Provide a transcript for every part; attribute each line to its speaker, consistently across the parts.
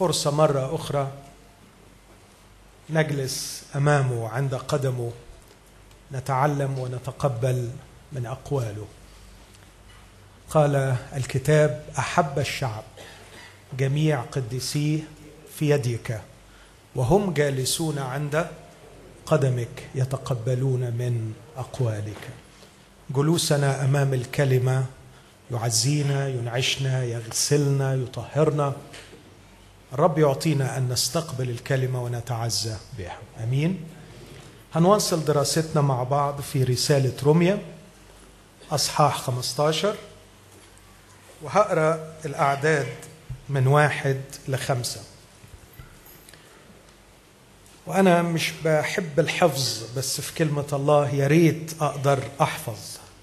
Speaker 1: فرصه مره اخرى نجلس امامه عند قدمه نتعلم ونتقبل من اقواله قال الكتاب احب الشعب جميع قديسيه في يدك وهم جالسون عند قدمك يتقبلون من اقوالك جلوسنا امام الكلمه يعزينا ينعشنا يغسلنا يطهرنا الرب يعطينا ان نستقبل الكلمه ونتعزى بها امين هنواصل دراستنا مع بعض في رساله روميا اصحاح 15 وهقرا الاعداد من واحد لخمسه وانا مش بحب الحفظ بس في كلمه الله يا ريت اقدر احفظ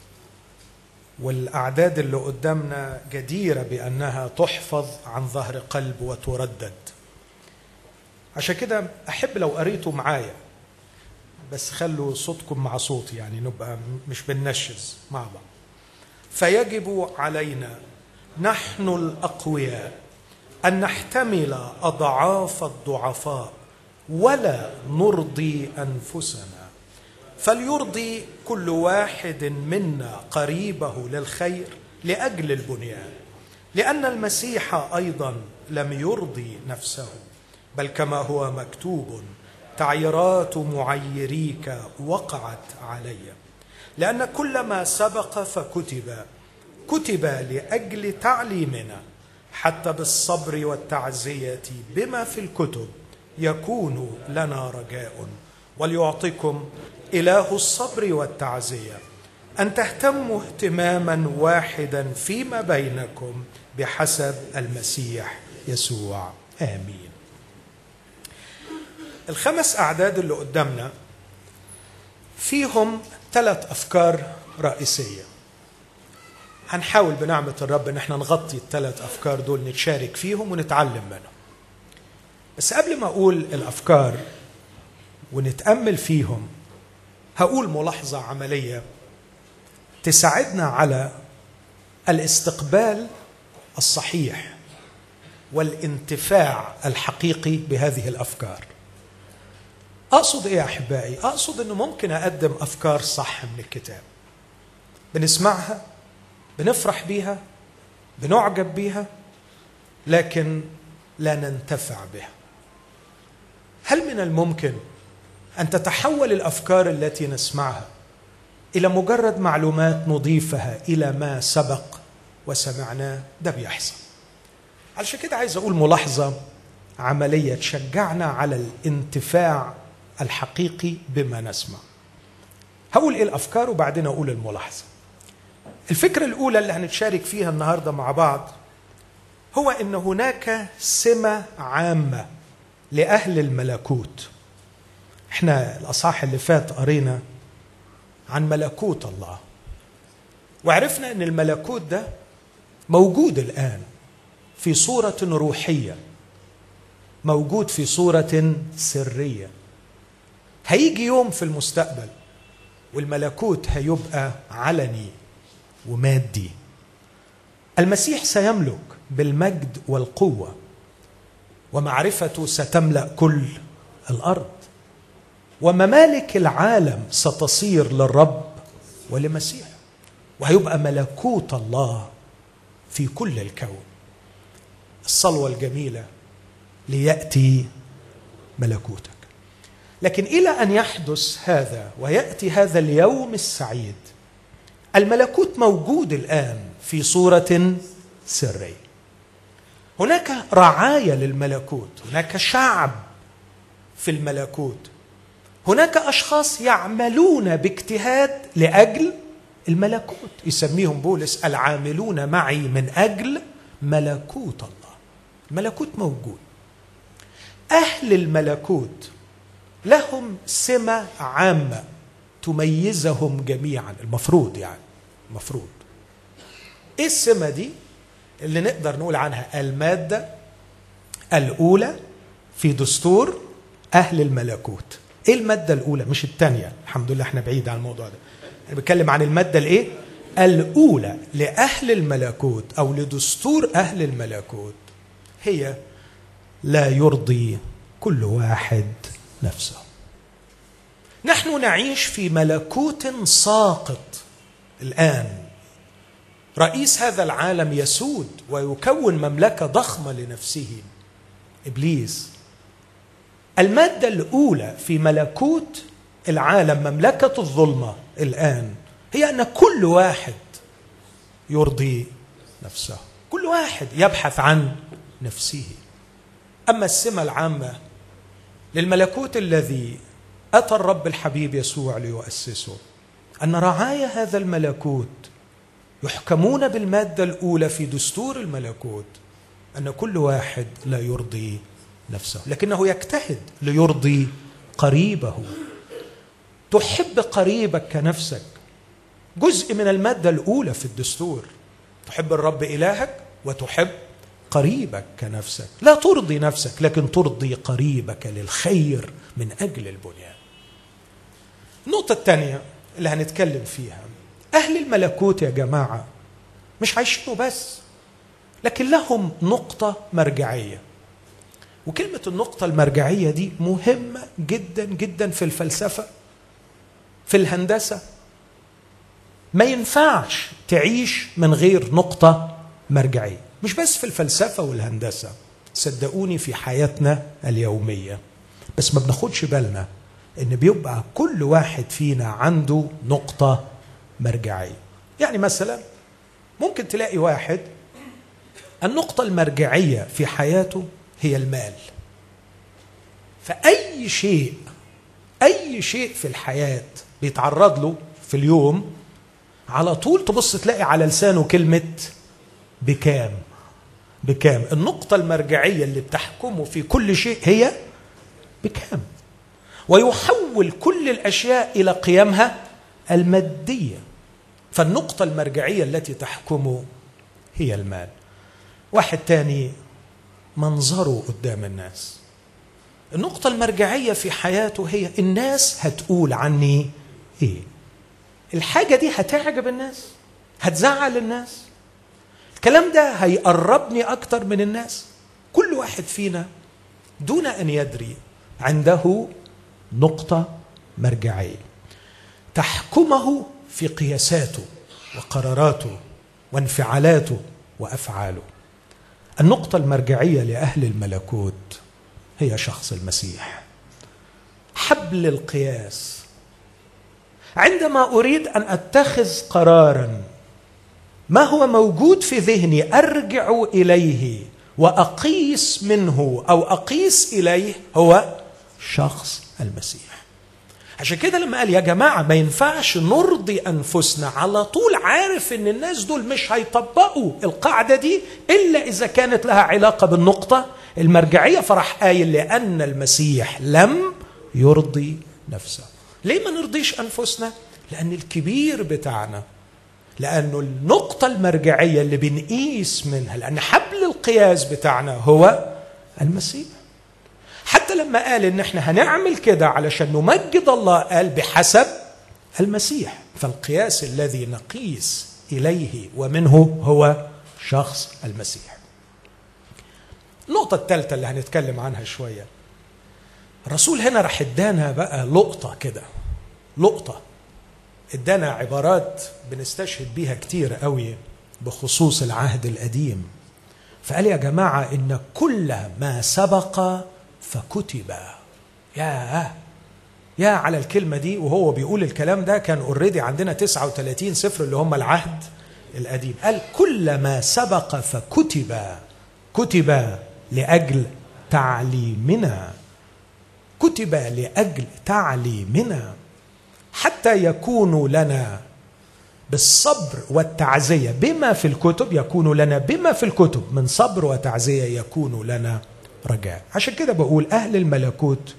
Speaker 1: والاعداد اللي قدامنا جديره بانها تحفظ عن ظهر قلب وتردد عشان كده احب لو قريتوا معايا بس خلوا صوتكم مع صوتي يعني نبقى مش بننشز مع بعض فيجب علينا نحن الاقوياء ان نحتمل اضعاف الضعفاء ولا نرضي انفسنا فليرضي كل واحد منا قريبه للخير لاجل البنيان لان المسيح ايضا لم يرضي نفسه بل كما هو مكتوب تعيرات معيريك وقعت علي لان كل ما سبق فكتب كتب لاجل تعليمنا حتى بالصبر والتعزيه بما في الكتب يكون لنا رجاء وليعطيكم اله الصبر والتعزيه ان تهتموا اهتماما واحدا فيما بينكم بحسب المسيح يسوع امين الخمس اعداد اللي قدامنا فيهم ثلاث افكار رئيسيه هنحاول بنعمه الرب ان احنا نغطي الثلاث افكار دول نتشارك فيهم ونتعلم منهم بس قبل ما اقول الافكار ونتامل فيهم هقول ملاحظه عمليه تساعدنا على الاستقبال الصحيح والانتفاع الحقيقي بهذه الافكار اقصد ايه يا احبائي اقصد انه ممكن اقدم افكار صح من الكتاب بنسمعها بنفرح بيها بنعجب بيها لكن لا ننتفع بها هل من الممكن ان تتحول الافكار التي نسمعها الى مجرد معلومات نضيفها الى ما سبق وسمعناه ده بيحصل علشان كده عايز اقول ملاحظه عمليه تشجعنا على الانتفاع الحقيقي بما نسمع هقول ايه الافكار وبعدين اقول الملاحظه الفكره الاولى اللي هنتشارك فيها النهارده مع بعض هو ان هناك سمه عامه لاهل الملكوت احنا الاصحاح اللي فات قرينا عن ملكوت الله وعرفنا ان الملكوت ده موجود الان في صوره روحيه موجود في صوره سريه هيجي يوم في المستقبل والملكوت هيبقى علني ومادي المسيح سيملك بالمجد والقوه ومعرفته ستملا كل الارض وممالك العالم ستصير للرب ولمسيحه وهيبقى ملكوت الله في كل الكون الصلوه الجميله لياتي ملكوتك لكن الى ان يحدث هذا وياتي هذا اليوم السعيد الملكوت موجود الان في صوره سريه هناك رعايه للملكوت هناك شعب في الملكوت هناك اشخاص يعملون باجتهاد لاجل الملكوت يسميهم بولس العاملون معي من اجل ملكوت الله الملكوت موجود اهل الملكوت لهم سمه عامه تميزهم جميعا المفروض يعني المفروض ايه السمه دي اللي نقدر نقول عنها الماده الاولى في دستور اهل الملكوت ايه الماده الاولى مش الثانيه الحمد لله احنا بعيد عن الموضوع ده انا بتكلم عن الماده الايه الاولى لاهل الملكوت او لدستور اهل الملكوت هي لا يرضي كل واحد نفسه نحن نعيش في ملكوت ساقط الان رئيس هذا العالم يسود ويكون مملكه ضخمه لنفسه ابليس الماده الاولى في ملكوت العالم مملكه الظلمه الان هي ان كل واحد يرضي نفسه كل واحد يبحث عن نفسه اما السمه العامه للملكوت الذي اتى الرب الحبيب يسوع ليؤسسه ان رعايا هذا الملكوت يحكمون بالماده الاولى في دستور الملكوت ان كل واحد لا يرضي نفسه لكنه يجتهد ليرضي قريبه تحب قريبك كنفسك جزء من الماده الاولى في الدستور تحب الرب الهك وتحب قريبك كنفسك لا ترضي نفسك لكن ترضي قريبك للخير من اجل البنيان النقطه الثانيه اللي هنتكلم فيها اهل الملكوت يا جماعه مش عايشينه بس لكن لهم نقطه مرجعيه وكلمه النقطه المرجعيه دي مهمه جدا جدا في الفلسفه في الهندسه ما ينفعش تعيش من غير نقطه مرجعيه مش بس في الفلسفه والهندسه صدقوني في حياتنا اليوميه بس ما بناخدش بالنا ان بيبقى كل واحد فينا عنده نقطه مرجعيه يعني مثلا ممكن تلاقي واحد النقطه المرجعيه في حياته هي المال فاي شيء اي شيء في الحياه بيتعرض له في اليوم على طول تبص تلاقي على لسانه كلمه بكام بكام النقطه المرجعيه اللي بتحكمه في كل شيء هي بكام ويحول كل الاشياء الى قيمها الماديه فالنقطه المرجعيه التي تحكمه هي المال واحد تاني منظره قدام الناس النقطة المرجعية في حياته هي الناس هتقول عني ايه الحاجة دي هتعجب الناس هتزعل الناس الكلام ده هيقربني أكتر من الناس كل واحد فينا دون أن يدري عنده نقطة مرجعية تحكمه في قياساته وقراراته وانفعالاته وأفعاله النقطة المرجعية لأهل الملكوت هي شخص المسيح حبل القياس عندما اريد ان اتخذ قرارا ما هو موجود في ذهني ارجع اليه واقيس منه او اقيس اليه هو شخص المسيح عشان كده لما قال يا جماعه ما ينفعش نرضي انفسنا على طول عارف ان الناس دول مش هيطبقوا القاعده دي الا اذا كانت لها علاقه بالنقطه المرجعيه فراح قايل لان المسيح لم يرضي نفسه ليه ما نرضيش انفسنا لان الكبير بتاعنا لانه النقطه المرجعيه اللي بنقيس منها لان حبل القياس بتاعنا هو المسيح حتى لما قال ان احنا هنعمل كده علشان نمجد الله قال بحسب المسيح فالقياس الذي نقيس اليه ومنه هو شخص المسيح النقطة الثالثة اللي هنتكلم عنها شوية الرسول هنا راح ادانا بقى لقطة كده لقطة ادانا عبارات بنستشهد بيها كتير قوي بخصوص العهد القديم فقال يا جماعة إن كل ما سبق فكتب يا يا على الكلمة دي وهو بيقول الكلام ده كان اوريدي عندنا 39 سفر اللي هم العهد القديم قال كل ما سبق فكتب كتب لاجل تعليمنا كتب لاجل تعليمنا حتى يكون لنا بالصبر والتعزيه بما في الكتب يكون لنا بما في الكتب من صبر وتعزيه يكون لنا رجاء عشان كده بقول اهل الملكوت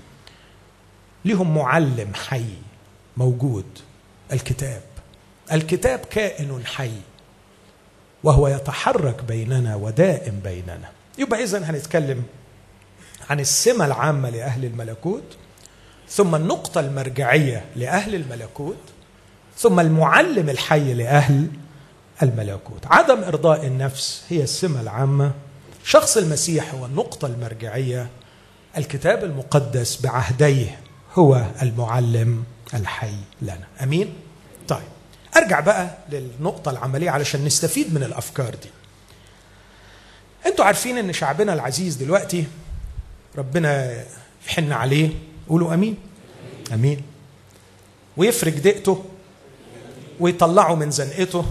Speaker 1: لهم معلم حي موجود الكتاب الكتاب كائن حي وهو يتحرك بيننا ودائم بيننا يبقى اذا هنتكلم عن السمه العامه لاهل الملكوت ثم النقطه المرجعيه لاهل الملكوت ثم المعلم الحي لاهل الملكوت عدم ارضاء النفس هي السمه العامه شخص المسيح هو النقطة المرجعية الكتاب المقدس بعهديه هو المعلم الحي لنا امين طيب ارجع بقى للنقطة العملية علشان نستفيد من الافكار دي انتوا عارفين ان شعبنا العزيز دلوقتي ربنا يحن عليه قولوا امين امين ويفرج دقته ويطلعه من زنقته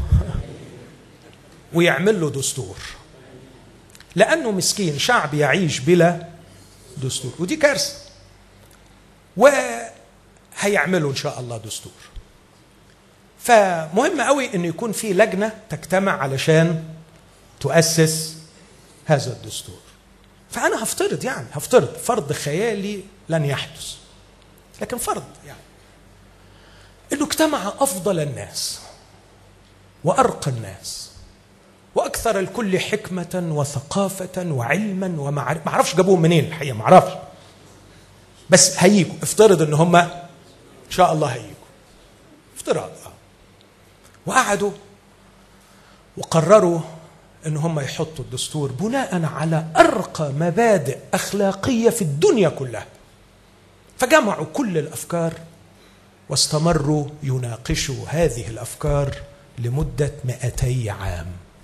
Speaker 1: ويعمل له دستور لانه مسكين شعب يعيش بلا دستور ودي كارثه وهيعملوا ان شاء الله دستور فمهم قوي انه يكون في لجنه تجتمع علشان تؤسس هذا الدستور فانا هفترض يعني هفترض فرض خيالي لن يحدث لكن فرض يعني انه اجتمع افضل الناس وارقى الناس واكثر الكل حكمه وثقافه وعلما ومعرفه ما اعرفش جابوهم منين الحقيقه ما اعرفش بس هيجوا افترض ان هم ان شاء الله هيجوا افتراض اه وقعدوا وقرروا ان هم يحطوا الدستور بناء على ارقى مبادئ اخلاقيه في الدنيا كلها فجمعوا كل الافكار واستمروا يناقشوا هذه الافكار لمده 200 عام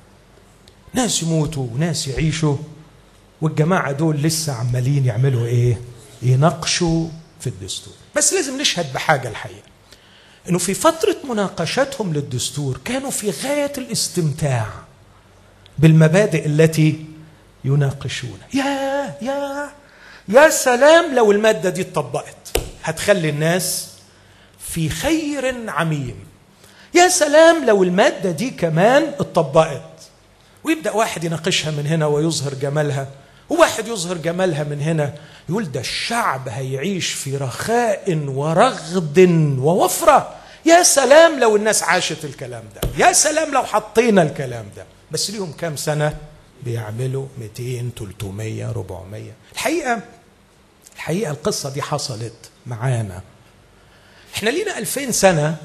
Speaker 1: ناس يموتوا وناس يعيشوا والجماعه دول لسه عمالين يعملوا ايه يناقشوا في الدستور بس لازم نشهد بحاجه الحقيقه انه في فتره مناقشتهم للدستور كانوا في غايه الاستمتاع بالمبادئ التي يناقشون يا يا يا سلام لو الماده دي اتطبقت هتخلي الناس في خير عميم يا سلام لو الماده دي كمان اتطبقت ويبدا واحد يناقشها من هنا ويظهر جمالها وواحد يظهر جمالها من هنا يقول ده الشعب هيعيش في رخاء ورغد ووفره يا سلام لو الناس عاشت الكلام ده يا سلام لو حطينا الكلام ده بس ليهم كام سنه بيعملوا 200 300 400 الحقيقه الحقيقه القصه دي حصلت معانا احنا لينا 2000 سنه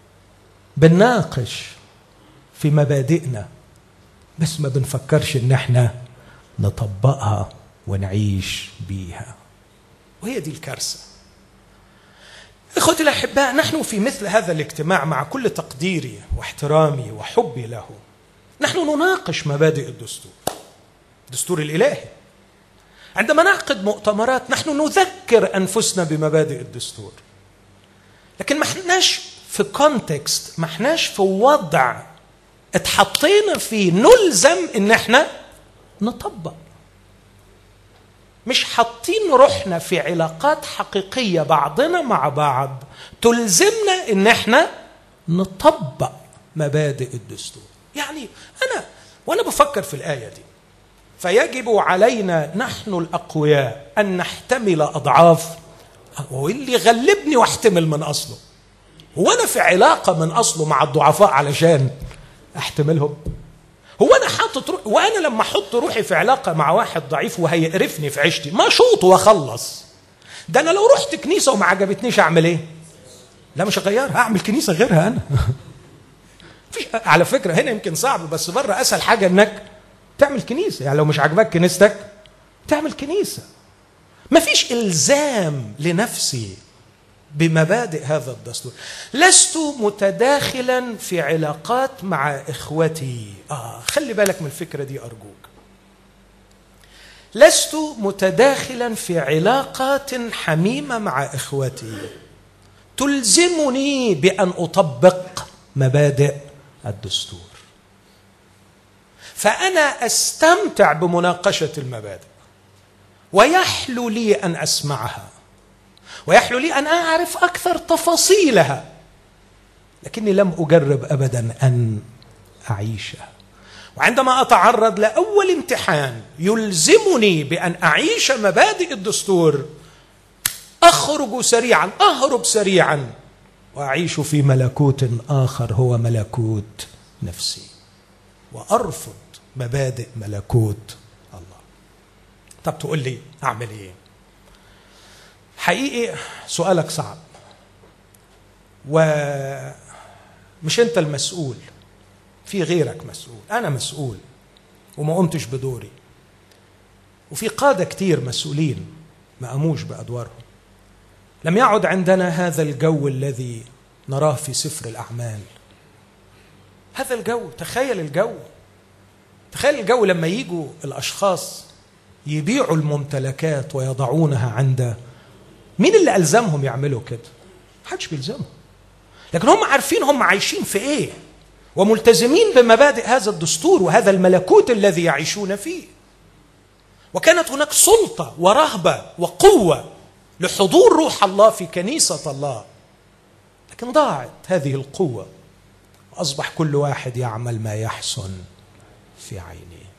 Speaker 1: بنناقش في مبادئنا بس ما بنفكرش ان احنا نطبقها ونعيش بيها وهي دي الكارثه اخوتي الاحباء نحن في مثل هذا الاجتماع مع كل تقديري واحترامي وحبي له نحن نناقش مبادئ الدستور الدستور الالهي عندما نعقد مؤتمرات نحن نذكر انفسنا بمبادئ الدستور لكن ما احناش في كونتكست ما احناش في وضع اتحطينا فيه نلزم ان احنا نطبق مش حاطين روحنا في علاقات حقيقية بعضنا مع بعض تلزمنا ان احنا نطبق مبادئ الدستور يعني انا وانا بفكر في الآية دي فيجب علينا نحن الأقوياء أن نحتمل أضعاف واللي يغلبني واحتمل من أصله هو أنا في علاقة من أصله مع الضعفاء علشان أحتملهم هو انا حاطط روح وانا لما احط روحي في علاقه مع واحد ضعيف وهيقرفني في عيشتي ما اشوط واخلص ده انا لو رحت كنيسه وما عجبتنيش اعمل ايه لا مش هغيرها اعمل كنيسه غيرها انا فيش على فكره هنا يمكن صعب بس بره اسهل حاجه انك تعمل كنيسه يعني لو مش عاجباك كنيستك تعمل كنيسه مفيش الزام لنفسي بمبادئ هذا الدستور لست متداخلا في علاقات مع اخوتي اه خلي بالك من الفكره دي ارجوك لست متداخلا في علاقات حميمه مع اخوتي تلزمني بان اطبق مبادئ الدستور فانا استمتع بمناقشه المبادئ ويحلو لي ان اسمعها ويحلو لي ان اعرف اكثر تفاصيلها لكني لم اجرب ابدا ان اعيشها وعندما اتعرض لاول امتحان يلزمني بان اعيش مبادئ الدستور اخرج سريعا اهرب سريعا واعيش في ملكوت اخر هو ملكوت نفسي وارفض مبادئ ملكوت الله طب تقول لي اعمل ايه حقيقي سؤالك صعب ومش انت المسؤول في غيرك مسؤول انا مسؤول وما قمتش بدوري وفي قادة كتير مسؤولين ما قاموش بأدوارهم لم يعد عندنا هذا الجو الذي نراه في سفر الأعمال هذا الجو تخيل الجو تخيل الجو لما يجوا الأشخاص يبيعوا الممتلكات ويضعونها عند مين اللي ألزمهم يعملوا كده محدش بيلزمهم لكن هم عارفين هم عايشين في ايه وملتزمين بمبادئ هذا الدستور وهذا الملكوت الذي يعيشون فيه وكانت هناك سلطه ورهبه وقوه لحضور روح الله في كنيسه الله لكن ضاعت هذه القوه واصبح كل واحد يعمل ما يحسن في عينه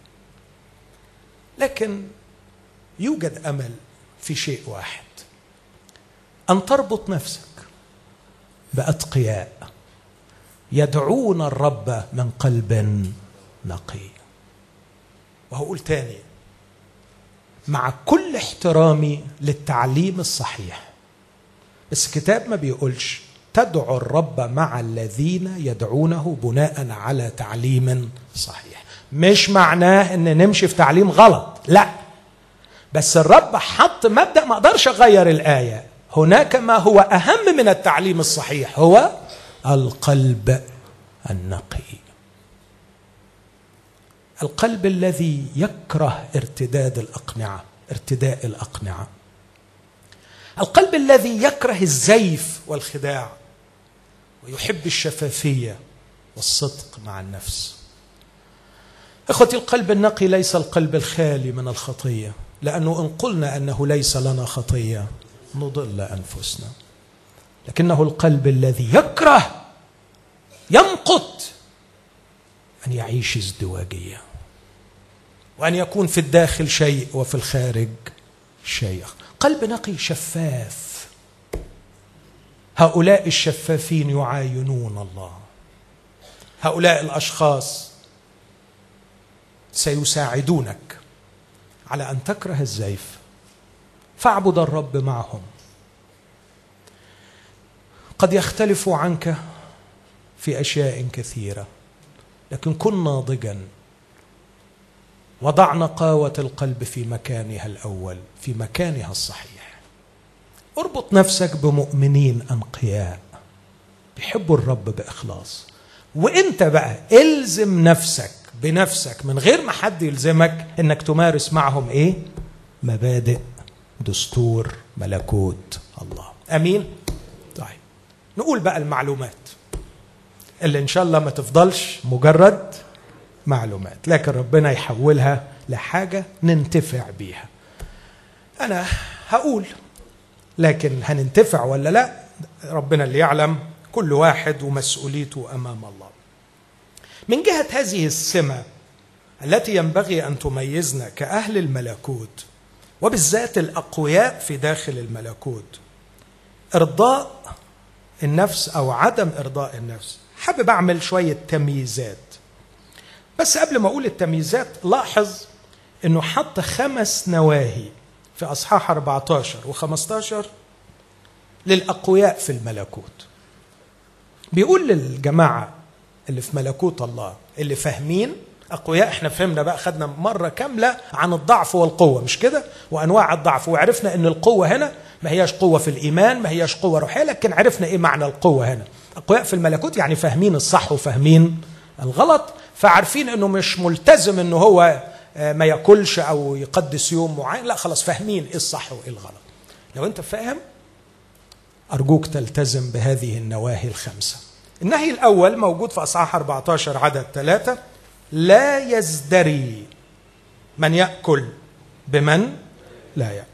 Speaker 1: لكن يوجد امل في شيء واحد ان تربط نفسك باتقياء يدعون الرب من قلب نقي وهقول تاني مع كل احترامي للتعليم الصحيح بس الكتاب ما بيقولش تدعو الرب مع الذين يدعونه بناء على تعليم صحيح مش معناه ان نمشي في تعليم غلط لا بس الرب حط مبدا ما اقدرش اغير الايه هناك ما هو اهم من التعليم الصحيح هو القلب النقي القلب الذي يكره ارتداد الاقنعه ارتداء الاقنعه القلب الذي يكره الزيف والخداع ويحب الشفافيه والصدق مع النفس اخوتي القلب النقي ليس القلب الخالي من الخطيه لانه ان قلنا انه ليس لنا خطيه نضل انفسنا لكنه القلب الذي يكره يمقت ان يعيش ازدواجيه وان يكون في الداخل شيء وفي الخارج شيء قلب نقي شفاف هؤلاء الشفافين يعاينون الله هؤلاء الاشخاص سيساعدونك على ان تكره الزيف فاعبد الرب معهم قد يختلف عنك في اشياء كثيره لكن كن ناضجا وضع نقاوه القلب في مكانها الاول في مكانها الصحيح اربط نفسك بمؤمنين انقياء بيحبوا الرب باخلاص وانت بقى الزم نفسك بنفسك من غير ما حد يلزمك انك تمارس معهم ايه مبادئ دستور ملكوت الله امين طيب نقول بقى المعلومات اللي ان شاء الله ما تفضلش مجرد معلومات لكن ربنا يحولها لحاجه ننتفع بيها انا هقول لكن هننتفع ولا لا ربنا اللي يعلم كل واحد ومسؤوليته امام الله من جهه هذه السمه التي ينبغي ان تميزنا كاهل الملكوت وبالذات الاقوياء في داخل الملكوت ارضاء النفس او عدم ارضاء النفس حابب اعمل شويه تمييزات بس قبل ما اقول التمييزات لاحظ انه حط خمس نواهي في اصحاح 14 و15 للاقوياء في الملكوت بيقول للجماعه اللي في ملكوت الله اللي فاهمين اقوياء احنا فهمنا بقى خدنا مره كامله عن الضعف والقوه مش كده وانواع الضعف وعرفنا ان القوه هنا ما هياش قوه في الايمان ما هياش قوه روحيه لكن عرفنا ايه معنى القوه هنا اقوياء في الملكوت يعني فاهمين الصح وفاهمين الغلط فعارفين انه مش ملتزم انه هو ما ياكلش او يقدس يوم معين لا خلاص فاهمين ايه الصح وايه الغلط لو انت فاهم ارجوك تلتزم بهذه النواهي الخمسه النهي الاول موجود في اصحاح 14 عدد ثلاثه لا يزدري من ياكل بمن لا ياكل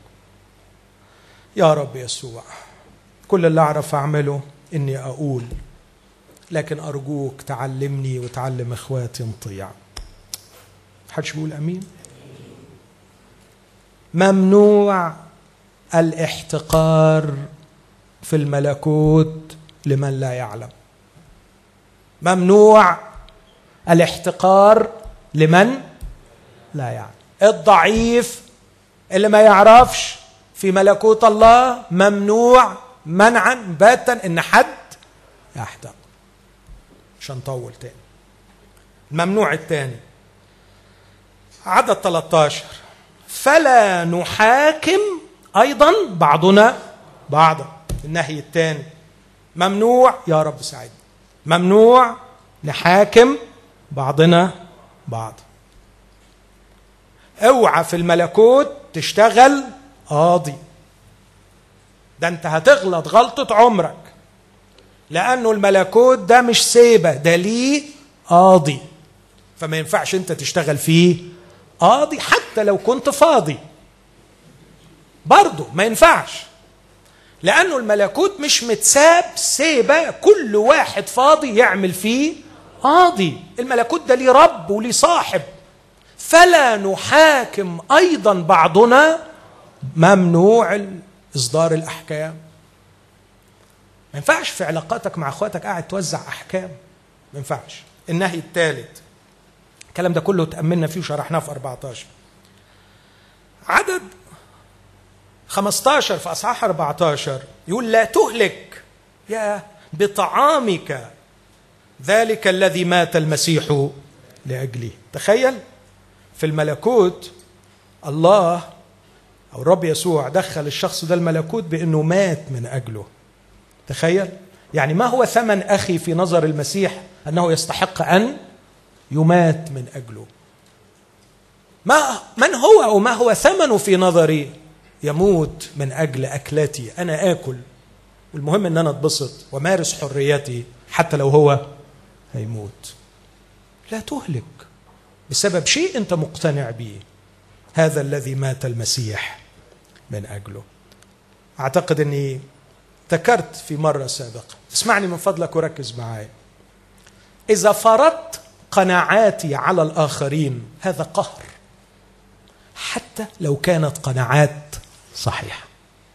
Speaker 1: يا رب يسوع كل اللي اعرف اعمله اني اقول لكن ارجوك تعلمني وتعلم اخواتي نطيع حدش بيقول امين ممنوع الاحتقار في الملكوت لمن لا يعلم ممنوع الاحتقار لمن لا يعلم الضعيف اللي ما يعرفش في ملكوت الله ممنوع منعا باتا ان حد يحتقر مش هنطول تاني الممنوع الثاني عدد 13 فلا نحاكم ايضا بعضنا بعضا النهي الثاني ممنوع يا رب ساعدني ممنوع نحاكم بعضنا بعض اوعى في الملكوت تشتغل قاضي ده انت هتغلط غلطة عمرك لأنه الملكوت ده مش سيبة ده ليه قاضي فما ينفعش انت تشتغل فيه قاضي حتى لو كنت فاضي برضه ما ينفعش لأنه الملكوت مش متساب سيبة كل واحد فاضي يعمل فيه قاضي الملكوت ده ليه رب وليه صاحب فلا نحاكم أيضا بعضنا ممنوع إصدار الأحكام ما ينفعش في علاقاتك مع اخواتك قاعد توزع احكام ما ينفعش النهي الثالث الكلام ده كله تأملنا فيه وشرحناه في 14 عدد 15 في اصحاح 14 يقول لا تهلك يا بطعامك ذلك الذي مات المسيح لاجله تخيل في الملكوت الله او الرب يسوع دخل الشخص ده الملكوت بانه مات من اجله تخيل يعني ما هو ثمن اخي في نظر المسيح انه يستحق ان يمات من اجله ما من هو وما هو ثمنه في نظري يموت من اجل اكلتي انا اكل والمهم ان انا اتبسط ومارس حريتي حتى لو هو هيموت لا تهلك بسبب شيء انت مقتنع به هذا الذي مات المسيح من اجله اعتقد اني ذكرت في مره سابقه اسمعني من فضلك وركز معي اذا فرضت قناعاتي على الاخرين هذا قهر حتى لو كانت قناعات صحيحه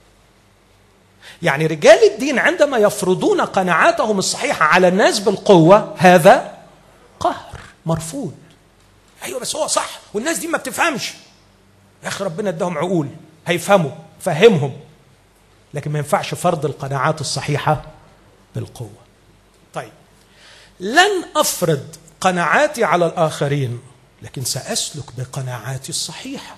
Speaker 1: يعني رجال الدين عندما يفرضون قناعاتهم الصحيحه على الناس بالقوه هذا قهر مرفوض ايوه بس هو صح والناس دي ما بتفهمش يا اخي ربنا اداهم عقول هيفهموا فهمهم لكن ما ينفعش فرض القناعات الصحيحه بالقوه طيب لن افرض قناعاتي على الاخرين لكن ساسلك بقناعاتي الصحيحه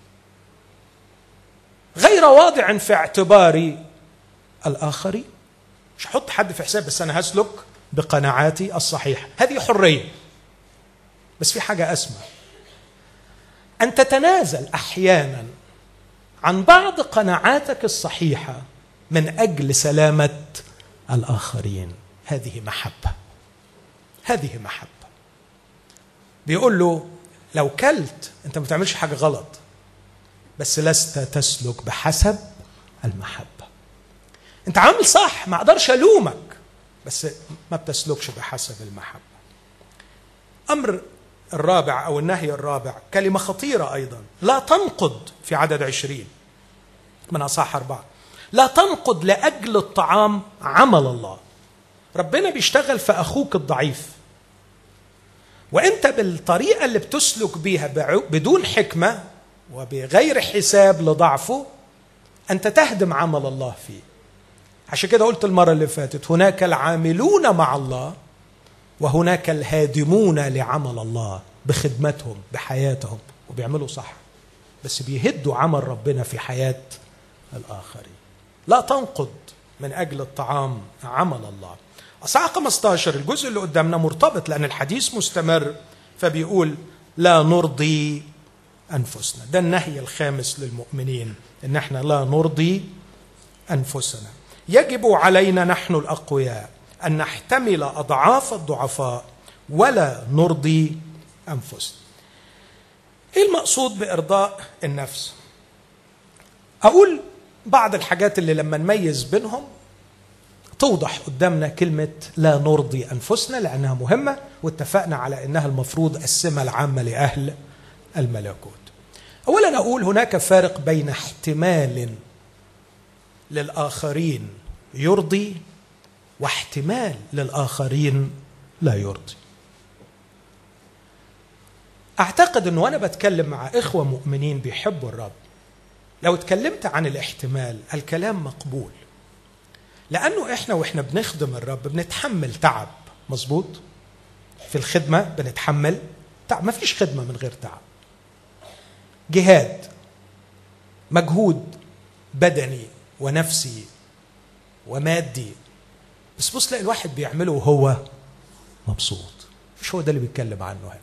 Speaker 1: غير واضع في اعتباري الاخرين مش هحط حد في حساب بس انا هسلك بقناعاتي الصحيحه هذه حريه بس في حاجه اسمى ان تتنازل احيانا عن بعض قناعاتك الصحيحه من اجل سلامه الاخرين هذه محبه هذه محبه بيقول له لو كلت انت ما بتعملش حاجه غلط بس لست تسلك بحسب المحبه انت عامل صح ما اقدرش الومك بس ما بتسلكش بحسب المحبه امر الرابع او النهي الرابع كلمه خطيره ايضا لا تنقض في عدد عشرين من اصح اربعه لا تنقض لاجل الطعام عمل الله ربنا بيشتغل في اخوك الضعيف وانت بالطريقه اللي بتسلك بيها بدون حكمه وبغير حساب لضعفه انت تهدم عمل الله فيه عشان كده قلت المره اللي فاتت هناك العاملون مع الله وهناك الهادمون لعمل الله بخدمتهم بحياتهم وبيعملوا صح بس بيهدوا عمل ربنا في حياه الاخرين لا تنقض من اجل الطعام عمل الله اصحاح 15 الجزء اللي قدامنا مرتبط لان الحديث مستمر فبيقول لا نرضي انفسنا ده النهي الخامس للمؤمنين ان احنا لا نرضي انفسنا يجب علينا نحن الاقوياء ان نحتمل اضعاف الضعفاء ولا نرضي انفسنا ايه المقصود بارضاء النفس اقول بعض الحاجات اللي لما نميز بينهم توضح قدامنا كلمة لا نرضي أنفسنا لأنها مهمة واتفقنا على أنها المفروض السمة العامة لأهل الملكوت أولا أقول هناك فارق بين احتمال للآخرين يرضي واحتمال للآخرين لا يرضي أعتقد أنه وأنا بتكلم مع إخوة مؤمنين بيحبوا الرب لو اتكلمت عن الاحتمال الكلام مقبول لانه احنا واحنا بنخدم الرب بنتحمل تعب مظبوط في الخدمه بنتحمل تعب ما فيش خدمه من غير تعب جهاد مجهود بدني ونفسي ومادي بس بص تلاقي الواحد بيعمله وهو مبسوط مش هو ده اللي بيتكلم عنه هنا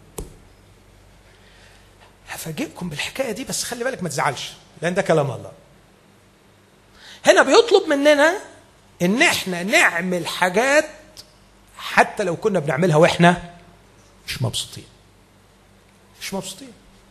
Speaker 1: هفاجئكم بالحكايه دي بس خلي بالك ما تزعلش لان ده كلام الله هنا بيطلب مننا ان احنا نعمل حاجات حتى لو كنا بنعملها واحنا مش مبسوطين مش مبسوطين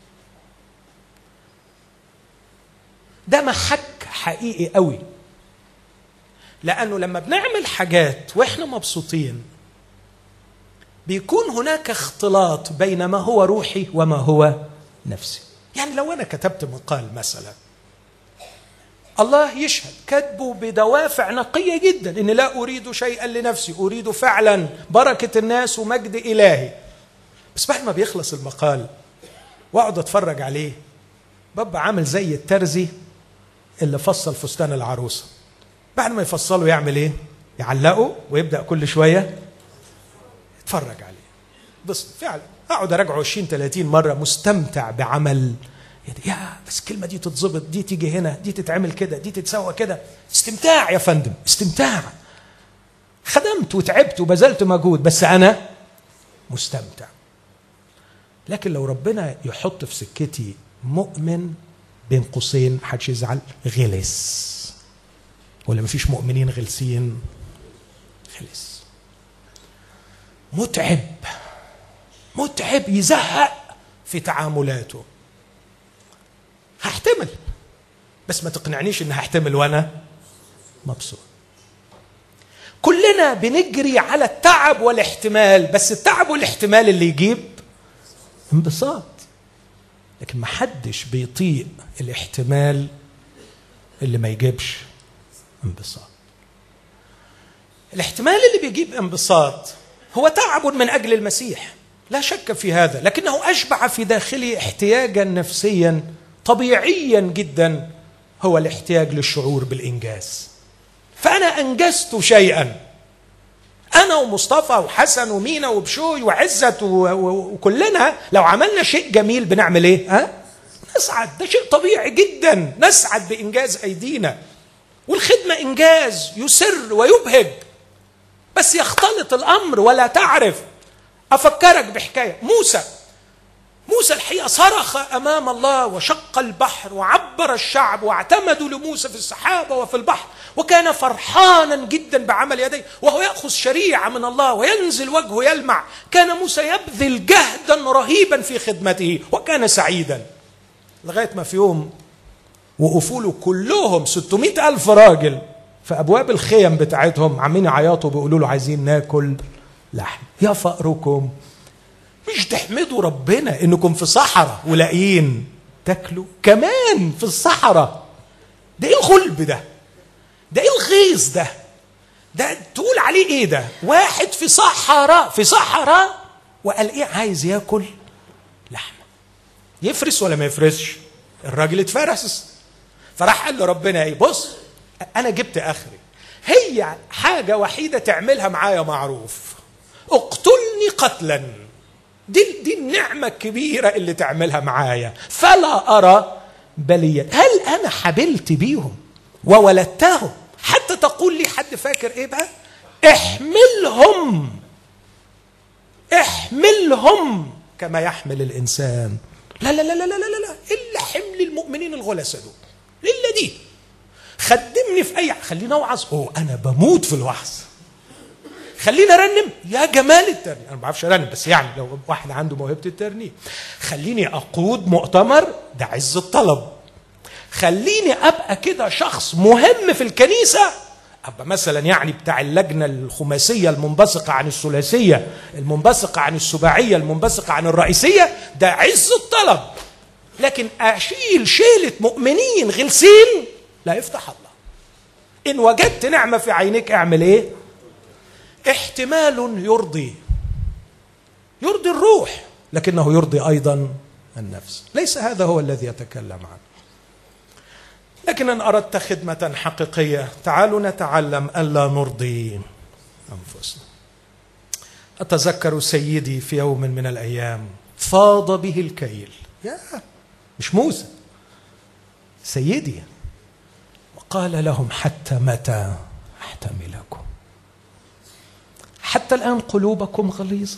Speaker 1: ده محك حقيقي قوي لانه لما بنعمل حاجات واحنا مبسوطين بيكون هناك اختلاط بين ما هو روحي وما هو نفسي يعني لو انا كتبت مقال مثلا الله يشهد كتبه بدوافع نقية جدا إن لا أريد شيئا لنفسي أريد فعلا بركة الناس ومجد إلهي بس بعد ما بيخلص المقال وأقعد أتفرج عليه ببقى عامل زي الترزي اللي فصل فستان العروسة بعد ما يفصله يعمل إيه؟ يعلقه ويبدأ كل شوية يتفرج عليه بس فعلا أقعد أراجعه 20 30 مرة مستمتع بعمل يا بس الكلمه دي تتظبط دي تيجي هنا دي تتعمل كده دي تتسوى كده استمتاع يا فندم استمتاع خدمت وتعبت وبذلت مجهود بس انا مستمتع لكن لو ربنا يحط في سكتي مؤمن بين قوسين محدش يزعل غلس ولا مفيش مؤمنين غلسين غلس متعب متعب يزهق في تعاملاته هحتمل بس ما تقنعنيش ان هحتمل وانا مبسوط كلنا بنجري على التعب والاحتمال بس التعب والاحتمال اللي يجيب انبساط لكن ما حدش بيطيق الاحتمال اللي ما يجيبش انبساط الاحتمال اللي بيجيب انبساط هو تعب من اجل المسيح لا شك في هذا لكنه اشبع في داخله احتياجا نفسيا طبيعيا جدا هو الاحتياج للشعور بالانجاز فانا انجزت شيئا انا ومصطفى وحسن ومينا وبشوي وعزت وكلنا لو عملنا شيء جميل بنعمل ايه ها نسعد ده شيء طبيعي جدا نسعد بانجاز ايدينا والخدمه انجاز يسر ويبهج بس يختلط الامر ولا تعرف افكرك بحكايه موسى موسى الحقيقه صرخ امام الله وشق البحر وعبر الشعب واعتمدوا لموسى في السحابه وفي البحر وكان فرحانا جدا بعمل يديه وهو ياخذ شريعه من الله وينزل وجهه يلمع كان موسى يبذل جهدا رهيبا في خدمته وكان سعيدا لغايه ما في يوم وقفوا له كلهم 600 ألف راجل في أبواب الخيم بتاعتهم عمالين يعيطوا بيقولوا له عايزين ناكل لحم يا فقركم مش تحمدوا ربنا انكم في صحراء ولاقيين تاكلوا كمان في الصحراء ده ايه الغلب ده ده ايه الغيظ ده ده تقول عليه ايه ده واحد في صحراء في صحراء وقال ايه عايز ياكل لحمه يفرس ولا ما يفرسش الراجل اتفرس فراح قال له ربنا ايه بص انا جبت اخري هي حاجه وحيده تعملها معايا معروف اقتلني قتلا دي دي النعمه الكبيره اللي تعملها معايا فلا ارى بليا هل انا حبلت بيهم وولدتهم حتى تقول لي حد فاكر ايه بقى احملهم احملهم كما يحمل الانسان لا لا لا لا لا لا لا الا حمل المؤمنين الغلسه دول الا دي خدمني في اي خليني اوعظ اوه انا بموت في الوعظ خليني ارنم يا جمال الترنيم انا ما بعرفش ارنم بس يعني لو واحد عنده موهبه الترنيم خليني اقود مؤتمر ده عز الطلب خليني ابقى كده شخص مهم في الكنيسه ابقى مثلا يعني بتاع اللجنه الخماسيه المنبثقه عن الثلاثيه المنبثقه عن السباعيه المنبثقه عن الرئيسيه ده عز الطلب لكن اشيل شيله مؤمنين غلسين لا يفتح الله ان وجدت نعمه في عينيك اعمل ايه احتمال يرضي يرضي الروح لكنه يرضي ايضا النفس ليس هذا هو الذي يتكلم عنه لكن ان اردت خدمه حقيقيه تعالوا نتعلم الا نرضي انفسنا اتذكر سيدي في يوم من الايام فاض به الكيل يا مش موسى سيدي وقال لهم حتى متى احتملكم حتى الان قلوبكم غليظه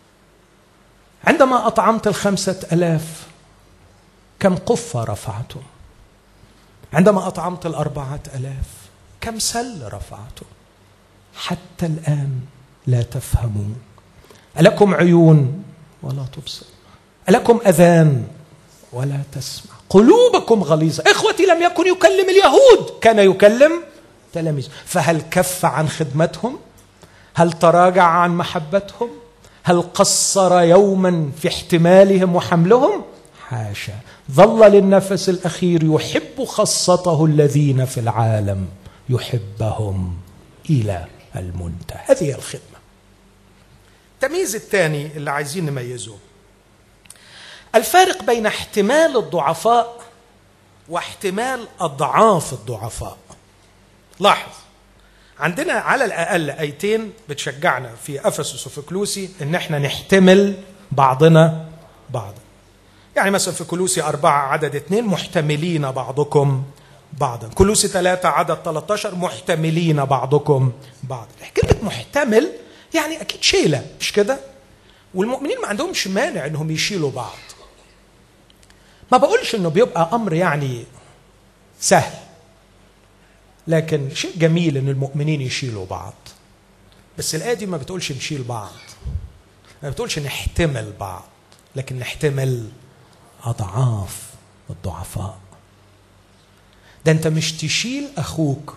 Speaker 1: عندما اطعمت الخمسه الاف كم قفه رفعتم عندما اطعمت الاربعه الاف كم سل رفعتم حتى الان لا تفهموا الكم عيون ولا تبصر الكم اذان ولا تسمع قلوبكم غليظه اخوتي لم يكن يكلم اليهود كان يكلم تلاميذ فهل كف عن خدمتهم هل تراجع عن محبتهم هل قصر يوما في احتمالهم وحملهم حاشا ظل للنفس الاخير يحب خاصته الذين في العالم يحبهم الى المنتهى هذه هي الخدمه التمييز الثاني اللي عايزين نميزه الفارق بين احتمال الضعفاء واحتمال اضعاف الضعفاء لاحظ عندنا على الاقل ايتين بتشجعنا في افسس وفي كلوسي ان احنا نحتمل بعضنا بعضا يعني مثلا في كلوسي أربعة عدد اثنين محتملين بعضكم بعضا كلوسي ثلاثة عدد 13 محتملين بعضكم بعضا كلمة محتمل يعني أكيد شيلة مش كده والمؤمنين ما عندهمش مانع انهم يشيلوا بعض ما بقولش انه بيبقى امر يعني سهل لكن شيء جميل ان المؤمنين يشيلوا بعض بس الايه دي ما بتقولش نشيل بعض ما بتقولش نحتمل بعض لكن نحتمل اضعاف الضعفاء ده انت مش تشيل اخوك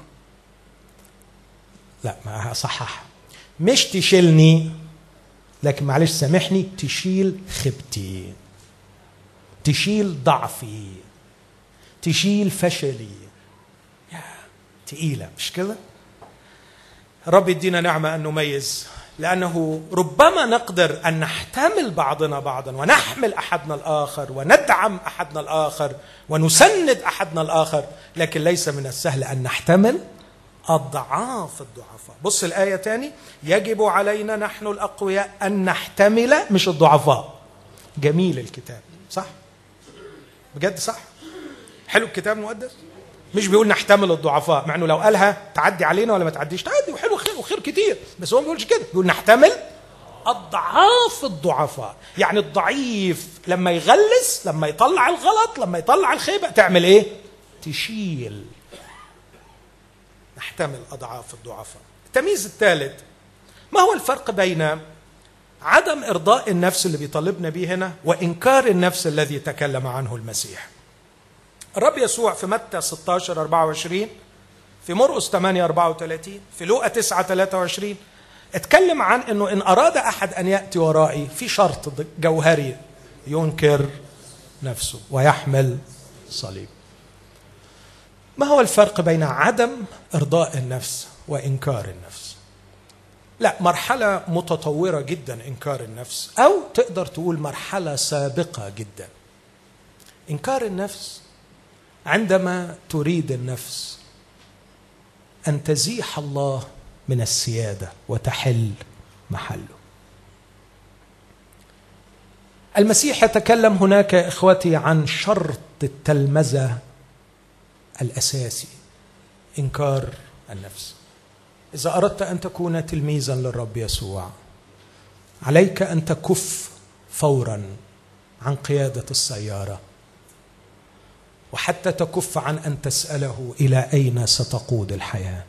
Speaker 1: لا ما صحح مش تشيلني لكن معلش سامحني تشيل خبتي تشيل ضعفي تشيل فشلي يا تقيلة مش كده رب يدينا نعمة أن نميز لأنه ربما نقدر أن نحتمل بعضنا بعضا ونحمل أحدنا الآخر وندعم أحدنا الآخر ونسند أحدنا الآخر لكن ليس من السهل أن نحتمل أضعاف الضعفاء بص الآية تاني يجب علينا نحن الأقوياء أن نحتمل مش الضعفاء جميل الكتاب صح بجد صح حلو الكتاب المقدس مش بيقول نحتمل الضعفاء مع انه لو قالها تعدي علينا ولا ما تعديش تعدي وحلو خير وخير كتير بس هو ما بيقولش كده بيقول نحتمل اضعاف الضعفاء يعني الضعيف لما يغلس لما يطلع الغلط لما يطلع الخيبه تعمل ايه تشيل نحتمل اضعاف الضعفاء التمييز الثالث ما هو الفرق بين عدم ارضاء النفس اللي بيطالبنا به هنا وانكار النفس الذي تكلم عنه المسيح الرب يسوع في متى 16 24 في مرقس 8 34 في لوقا 9 23 اتكلم عن انه ان اراد احد ان ياتي ورائي في شرط جوهري ينكر نفسه ويحمل صليب ما هو الفرق بين عدم ارضاء النفس وانكار النفس لا مرحله متطوره جدا انكار النفس او تقدر تقول مرحله سابقه جدا انكار النفس عندما تريد النفس ان تزيح الله من السياده وتحل محله المسيح يتكلم هناك يا اخوتي عن شرط التلمذه الاساسي انكار النفس اذا اردت ان تكون تلميذا للرب يسوع عليك ان تكف فورا عن قياده السياره وحتى تكف عن ان تساله الى اين ستقود الحياه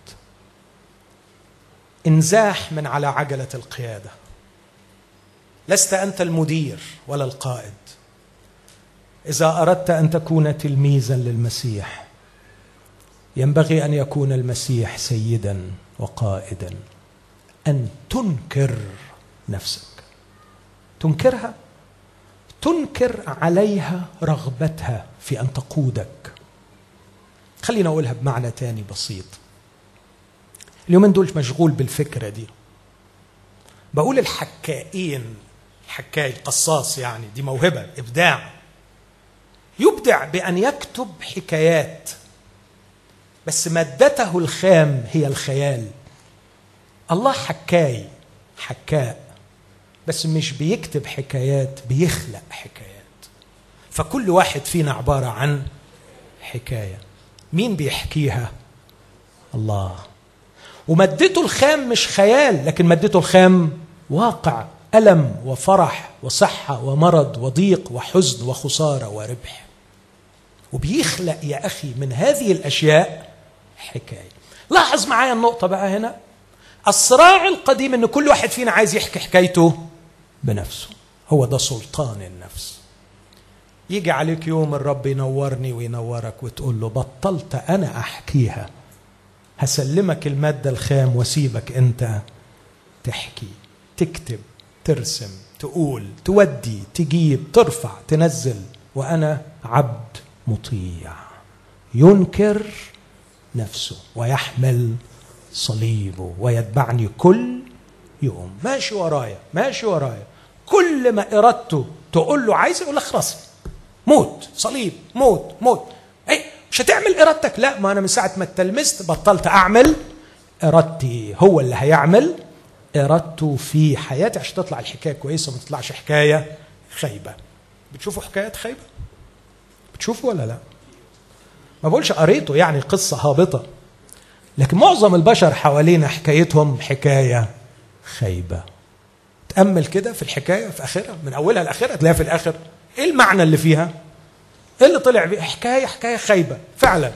Speaker 1: انزاح من على عجله القياده لست انت المدير ولا القائد اذا اردت ان تكون تلميذا للمسيح ينبغي ان يكون المسيح سيدا وقائدا ان تنكر نفسك تنكرها تنكر عليها رغبتها في ان تقودك خلينا اقولها بمعنى تاني بسيط اليومين دول مشغول بالفكره دي بقول الحكائين حكاي القصاص يعني دي موهبه ابداع يبدع بان يكتب حكايات بس مادته الخام هي الخيال الله حكاي حكاء بس مش بيكتب حكايات بيخلق حكايات فكل واحد فينا عبارة عن حكايه مين بيحكيها الله ومادته الخام مش خيال لكن مادته الخام واقع الم وفرح وصحه ومرض وضيق وحزن وخساره وربح وبيخلق يا اخي من هذه الاشياء حكايه لاحظ معايا النقطه بقى هنا الصراع القديم ان كل واحد فينا عايز يحكي حكايته بنفسه هو ده سلطان النفس يجي عليك يوم الرب ينورني وينورك وتقول له بطلت انا احكيها هسلمك الماده الخام واسيبك انت تحكي تكتب ترسم تقول تودي تجيب ترفع تنزل وانا عبد مطيع ينكر نفسه ويحمل صليبه ويتبعني كل يوم ماشي ورايا ماشي ورايا كل ما ارادته تقول له عايز يقول لك خلاص موت صليب موت موت اي مش هتعمل ارادتك لا ما انا من ساعه ما اتلمست بطلت اعمل ارادتي هو اللي هيعمل ارادته في حياتي عشان تطلع الحكايه كويسه ما تطلعش حكايه خايبه بتشوفوا حكايات خايبه بتشوفوا ولا لا ما بقولش قريته يعني قصه هابطه لكن معظم البشر حوالينا حكايتهم حكايه خايبه تامل كده في الحكايه في اخرها من اولها لاخرها تلاقيها في الاخر ايه المعنى اللي فيها ايه اللي طلع بيه حكايه حكايه خايبه فعلا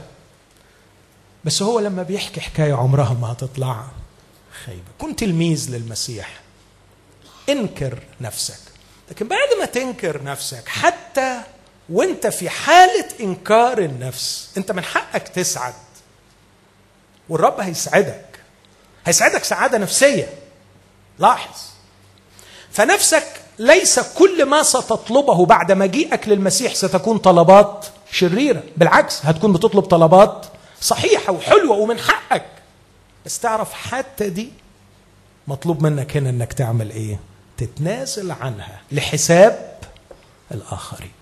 Speaker 1: بس هو لما بيحكي حكايه عمرها ما هتطلع خايبه كن تلميذ للمسيح انكر نفسك لكن بعد ما تنكر نفسك حتى وانت في حاله انكار النفس انت من حقك تسعد والرب هيسعدك هيسعدك سعاده نفسيه لاحظ فنفسك ليس كل ما ستطلبه بعد مجيئك للمسيح ستكون طلبات شريره بالعكس هتكون بتطلب طلبات صحيحه وحلوه ومن حقك بس تعرف حتى دي مطلوب منك هنا انك تعمل ايه تتنازل عنها لحساب الاخرين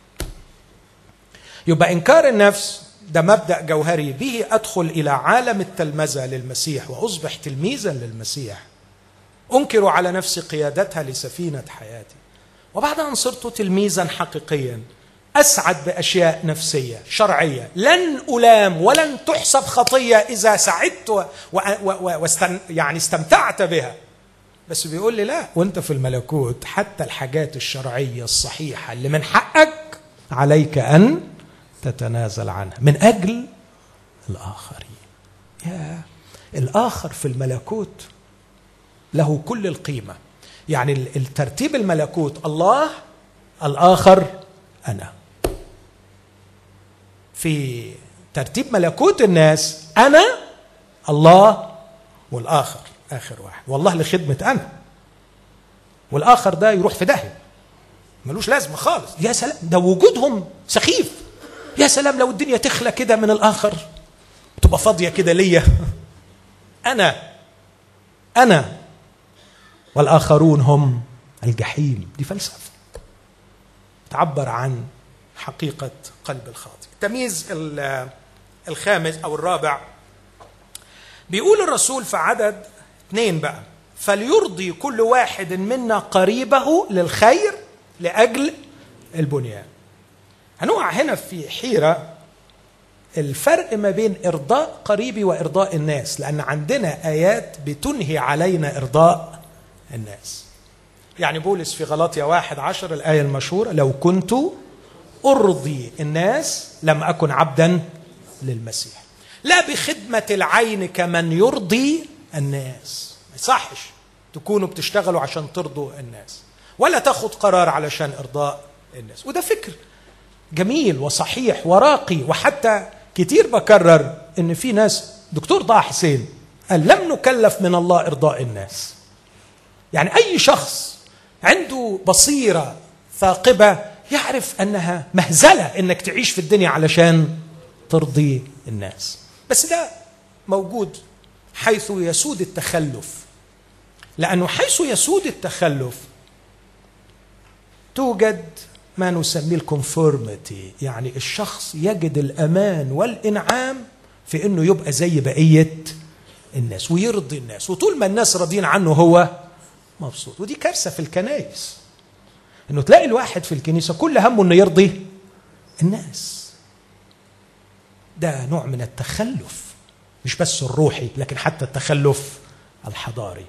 Speaker 1: يبقى انكار النفس ده مبدا جوهري به ادخل الى عالم التلمذه للمسيح واصبح تلميذا للمسيح انكر على نفسي قيادتها لسفينه حياتي وبعد ان صرت تلميذا حقيقيا اسعد باشياء نفسيه شرعيه لن الام ولن تحسب خطيه اذا سعدت و... و... و... واستن... يعني استمتعت بها بس بيقول لي لا وانت في الملكوت حتى الحاجات الشرعيه الصحيحه اللي من حقك عليك ان تتنازل عنها من اجل الاخرين يا الاخر في الملكوت له كل القيمه يعني الترتيب الملكوت الله الاخر انا في ترتيب ملكوت الناس انا الله والاخر اخر واحد والله لخدمه انا والاخر ده يروح في داهيه ملوش لازمه خالص يا سلام ده وجودهم سخيف يا سلام لو الدنيا تخلى كده من الاخر تبقى فاضيه كده ليا انا انا والاخرون هم الجحيم دي فلسفه تعبر عن حقيقه قلب الخاطئ التمييز الخامس او الرابع بيقول الرسول في عدد اثنين بقى فليرضي كل واحد منا قريبه للخير لاجل البنيان هنقع هنا في حيره الفرق ما بين ارضاء قريبي وارضاء الناس لان عندنا ايات بتنهي علينا ارضاء الناس يعني بولس في غلاطيا واحد عشر الآية المشهورة لو كنت أرضي الناس لم أكن عبدا للمسيح لا بخدمة العين كمن يرضي الناس ما يصحش تكونوا بتشتغلوا عشان ترضوا الناس ولا تاخد قرار علشان إرضاء الناس وده فكر جميل وصحيح وراقي وحتى كتير بكرر ان في ناس دكتور ضاع حسين قال لم نكلف من الله ارضاء الناس يعني اي شخص عنده بصيره ثاقبه يعرف انها مهزله انك تعيش في الدنيا علشان ترضي الناس بس ده موجود حيث يسود التخلف لانه حيث يسود التخلف توجد ما نسميه الكونفورميتي يعني الشخص يجد الامان والانعام في انه يبقى زي بقيه الناس ويرضي الناس وطول ما الناس راضيين عنه هو مبسوط ودي كارثه في الكنائس انه تلاقي الواحد في الكنيسه كل همه انه يرضي الناس ده نوع من التخلف مش بس الروحي لكن حتى التخلف الحضاري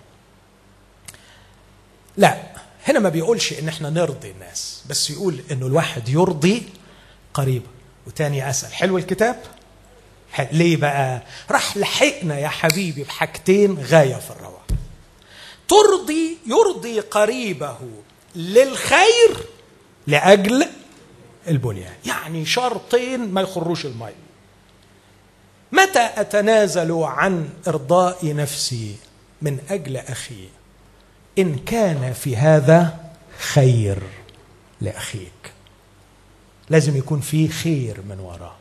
Speaker 1: لا هنا ما بيقولش ان احنا نرضي الناس بس يقول انه الواحد يرضي قريبه وتاني اسال حلو الكتاب ليه بقى راح لحقنا يا حبيبي بحاجتين غايه في الروعه ترضي يرضي قريبه للخير لاجل البنيان يعني شرطين ما يخروش الماء متى اتنازل عن ارضاء نفسي من اجل اخي ان كان في هذا خير لاخيك لازم يكون في خير من وراه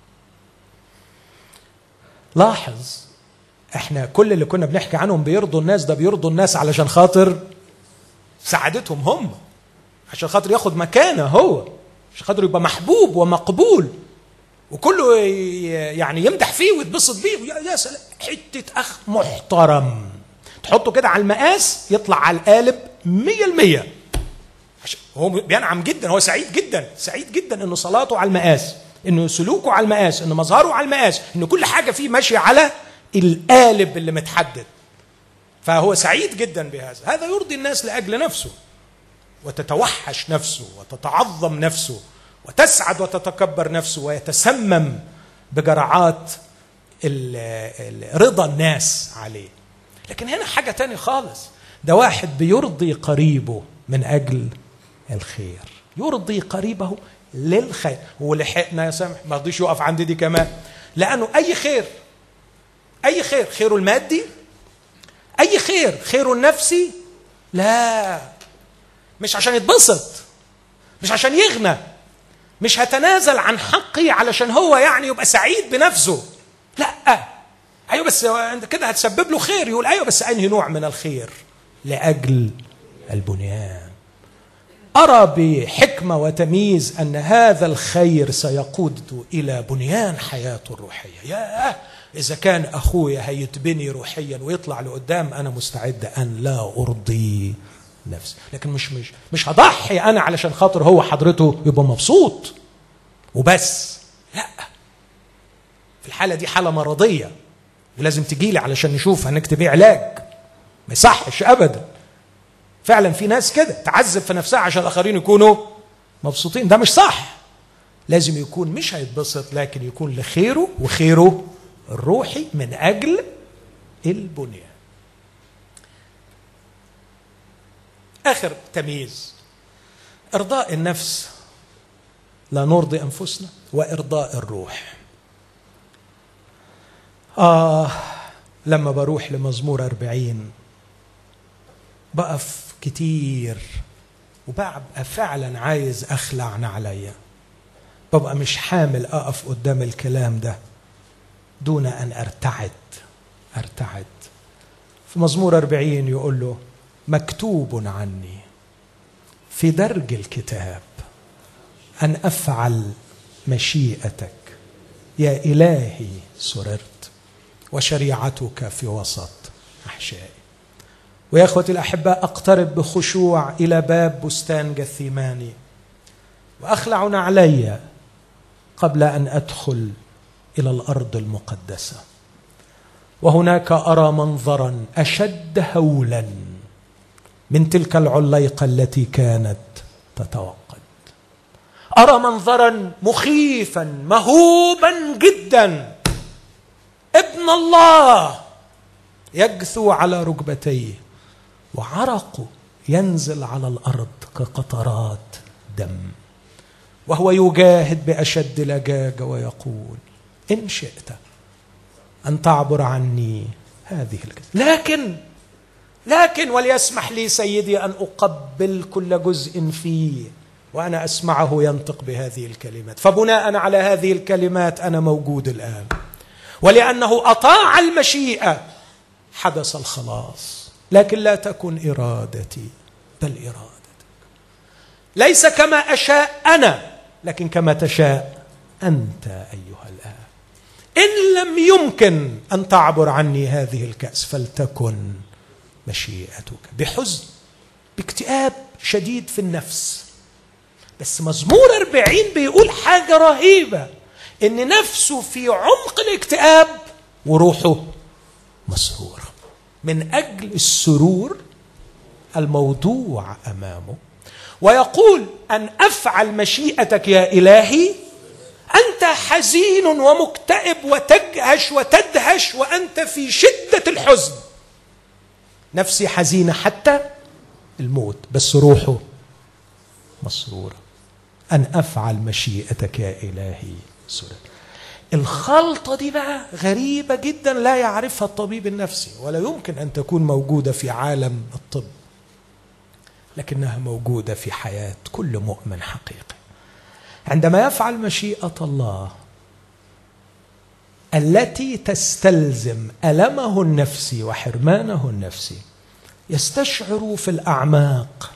Speaker 1: لاحظ احنا كل اللي كنا بنحكي عنهم بيرضوا الناس ده بيرضوا الناس علشان خاطر سعادتهم هم عشان خاطر ياخد مكانه هو عشان خاطر يبقى محبوب ومقبول وكله يعني يمدح فيه ويتبسط بيه يا سلام حته اخ محترم تحطه كده على المقاس يطلع على القالب 100% هو بينعم جدا هو سعيد جدا سعيد جدا انه صلاته على المقاس انه سلوكه على المقاس انه مظهره على المقاس انه كل حاجه فيه ماشيه على القالب اللي متحدد فهو سعيد جدا بهذا هذا يرضي الناس لاجل نفسه وتتوحش نفسه وتتعظم نفسه وتسعد وتتكبر نفسه ويتسمم بجرعات رضا الناس عليه لكن هنا حاجة تاني خالص ده واحد بيرضي قريبه من أجل الخير يرضي قريبه للخير ولحقنا يا سامح ما رضيش يقف عند دي كمان لأنه أي خير أي خير خيره المادي أي خير خيره النفسي لا مش عشان يتبسط مش عشان يغنى مش هتنازل عن حقي علشان هو يعني يبقى سعيد بنفسه لا ايوه بس انت كده هتسبب له خير يقول ايوه بس انهي نوع من الخير لاجل البنيان ارى بحكمه وتمييز ان هذا الخير سيقود الى بنيان حياته الروحيه يا اذا كان اخويا هيتبني روحيا ويطلع لقدام انا مستعد ان لا ارضي نفسي لكن مش مش مش هضحي انا علشان خاطر هو حضرته يبقى مبسوط وبس لا في الحاله دي حاله مرضيه ولازم تجي لي علشان نشوف هنكتب ايه علاج ما يصحش ابدا فعلا في ناس كده تعذب في نفسها عشان الاخرين يكونوا مبسوطين ده مش صح لازم يكون مش هيتبسط لكن يكون لخيره وخيره الروحي من اجل البنيان اخر تمييز ارضاء النفس لا نرضي انفسنا وارضاء الروح آه لما بروح لمزمور أربعين بقف كتير وببقى فعلا عايز أخلع نعليا ببقى مش حامل أقف قدام الكلام ده دون أن أرتعد أرتعد في مزمور أربعين يقول له مكتوب عني في درج الكتاب أن أفعل مشيئتك يا إلهي سررت وشريعتك في وسط احشائي ويا اخوتي الاحباء اقترب بخشوع الى باب بستان جثيماني واخلع نعلي قبل ان ادخل الى الارض المقدسه وهناك ارى منظرا اشد هولا من تلك العليقه التي كانت تتوقد ارى منظرا مخيفا مهوبا جدا ابن الله يجثو على ركبتيه وعرقه ينزل على الارض كقطرات دم وهو يجاهد باشد لجاجه ويقول ان شئت ان تعبر عني هذه الكذبه لكن لكن وليسمح لي سيدي ان اقبل كل جزء فيه وانا اسمعه ينطق بهذه الكلمات فبناء على هذه الكلمات انا موجود الان ولانه اطاع المشيئه حدث الخلاص لكن لا تكن ارادتي بل ارادتك ليس كما اشاء انا لكن كما تشاء انت ايها الاب ان لم يمكن ان تعبر عني هذه الكاس فلتكن مشيئتك بحزن باكتئاب شديد في النفس بس مزمور أربعين بيقول حاجة رهيبة ان نفسه في عمق الاكتئاب وروحه مسروره من اجل السرور الموضوع امامه ويقول ان افعل مشيئتك يا الهي انت حزين ومكتئب وتجهش وتدهش وانت في شده الحزن نفسي حزينه حتى الموت بس روحه مسروره ان افعل مشيئتك يا الهي سرور الخلطه دي بقى غريبه جدا لا يعرفها الطبيب النفسي ولا يمكن ان تكون موجوده في عالم الطب لكنها موجوده في حياه كل مؤمن حقيقي عندما يفعل مشيئه الله التي تستلزم المه النفسي وحرمانه النفسي يستشعر في الاعماق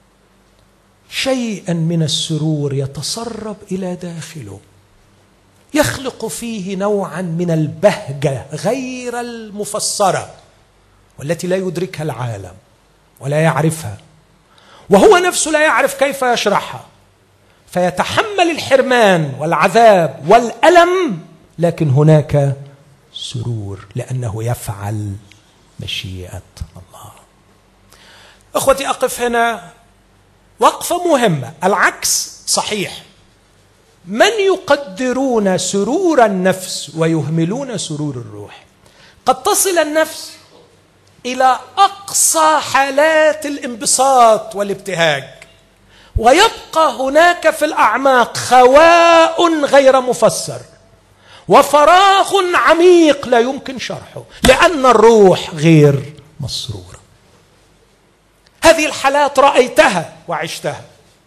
Speaker 1: شيئا من السرور يتسرب الى داخله يخلق فيه نوعا من البهجه غير المفسره والتي لا يدركها العالم ولا يعرفها وهو نفسه لا يعرف كيف يشرحها فيتحمل الحرمان والعذاب والالم لكن هناك سرور لانه يفعل مشيئه الله اخوتي اقف هنا وقفه مهمه العكس صحيح من يقدرون سرور النفس ويهملون سرور الروح قد تصل النفس الى اقصى حالات الانبساط والابتهاج ويبقى هناك في الاعماق خواء غير مفسر وفراغ عميق لا يمكن شرحه لان الروح غير مسروره هذه الحالات رايتها وعشتها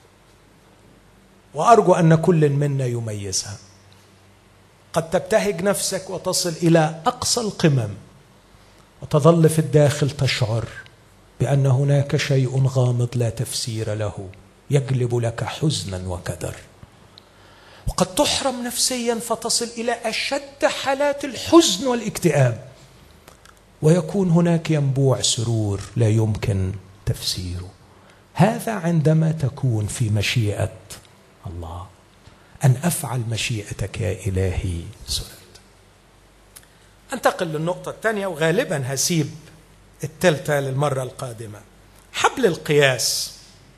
Speaker 1: وارجو ان كل منا يميزها قد تبتهج نفسك وتصل الى اقصى القمم وتظل في الداخل تشعر بان هناك شيء غامض لا تفسير له يجلب لك حزنا وكدر وقد تحرم نفسيا فتصل الى اشد حالات الحزن والاكتئاب ويكون هناك ينبوع سرور لا يمكن تفسيره هذا عندما تكون في مشيئه الله ان افعل مشيئتك يا الهي سررت انتقل للنقطه الثانيه وغالبا هسيب الثالثه للمره القادمه حبل القياس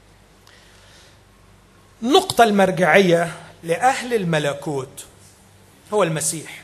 Speaker 1: النقطه المرجعيه لاهل الملكوت هو المسيح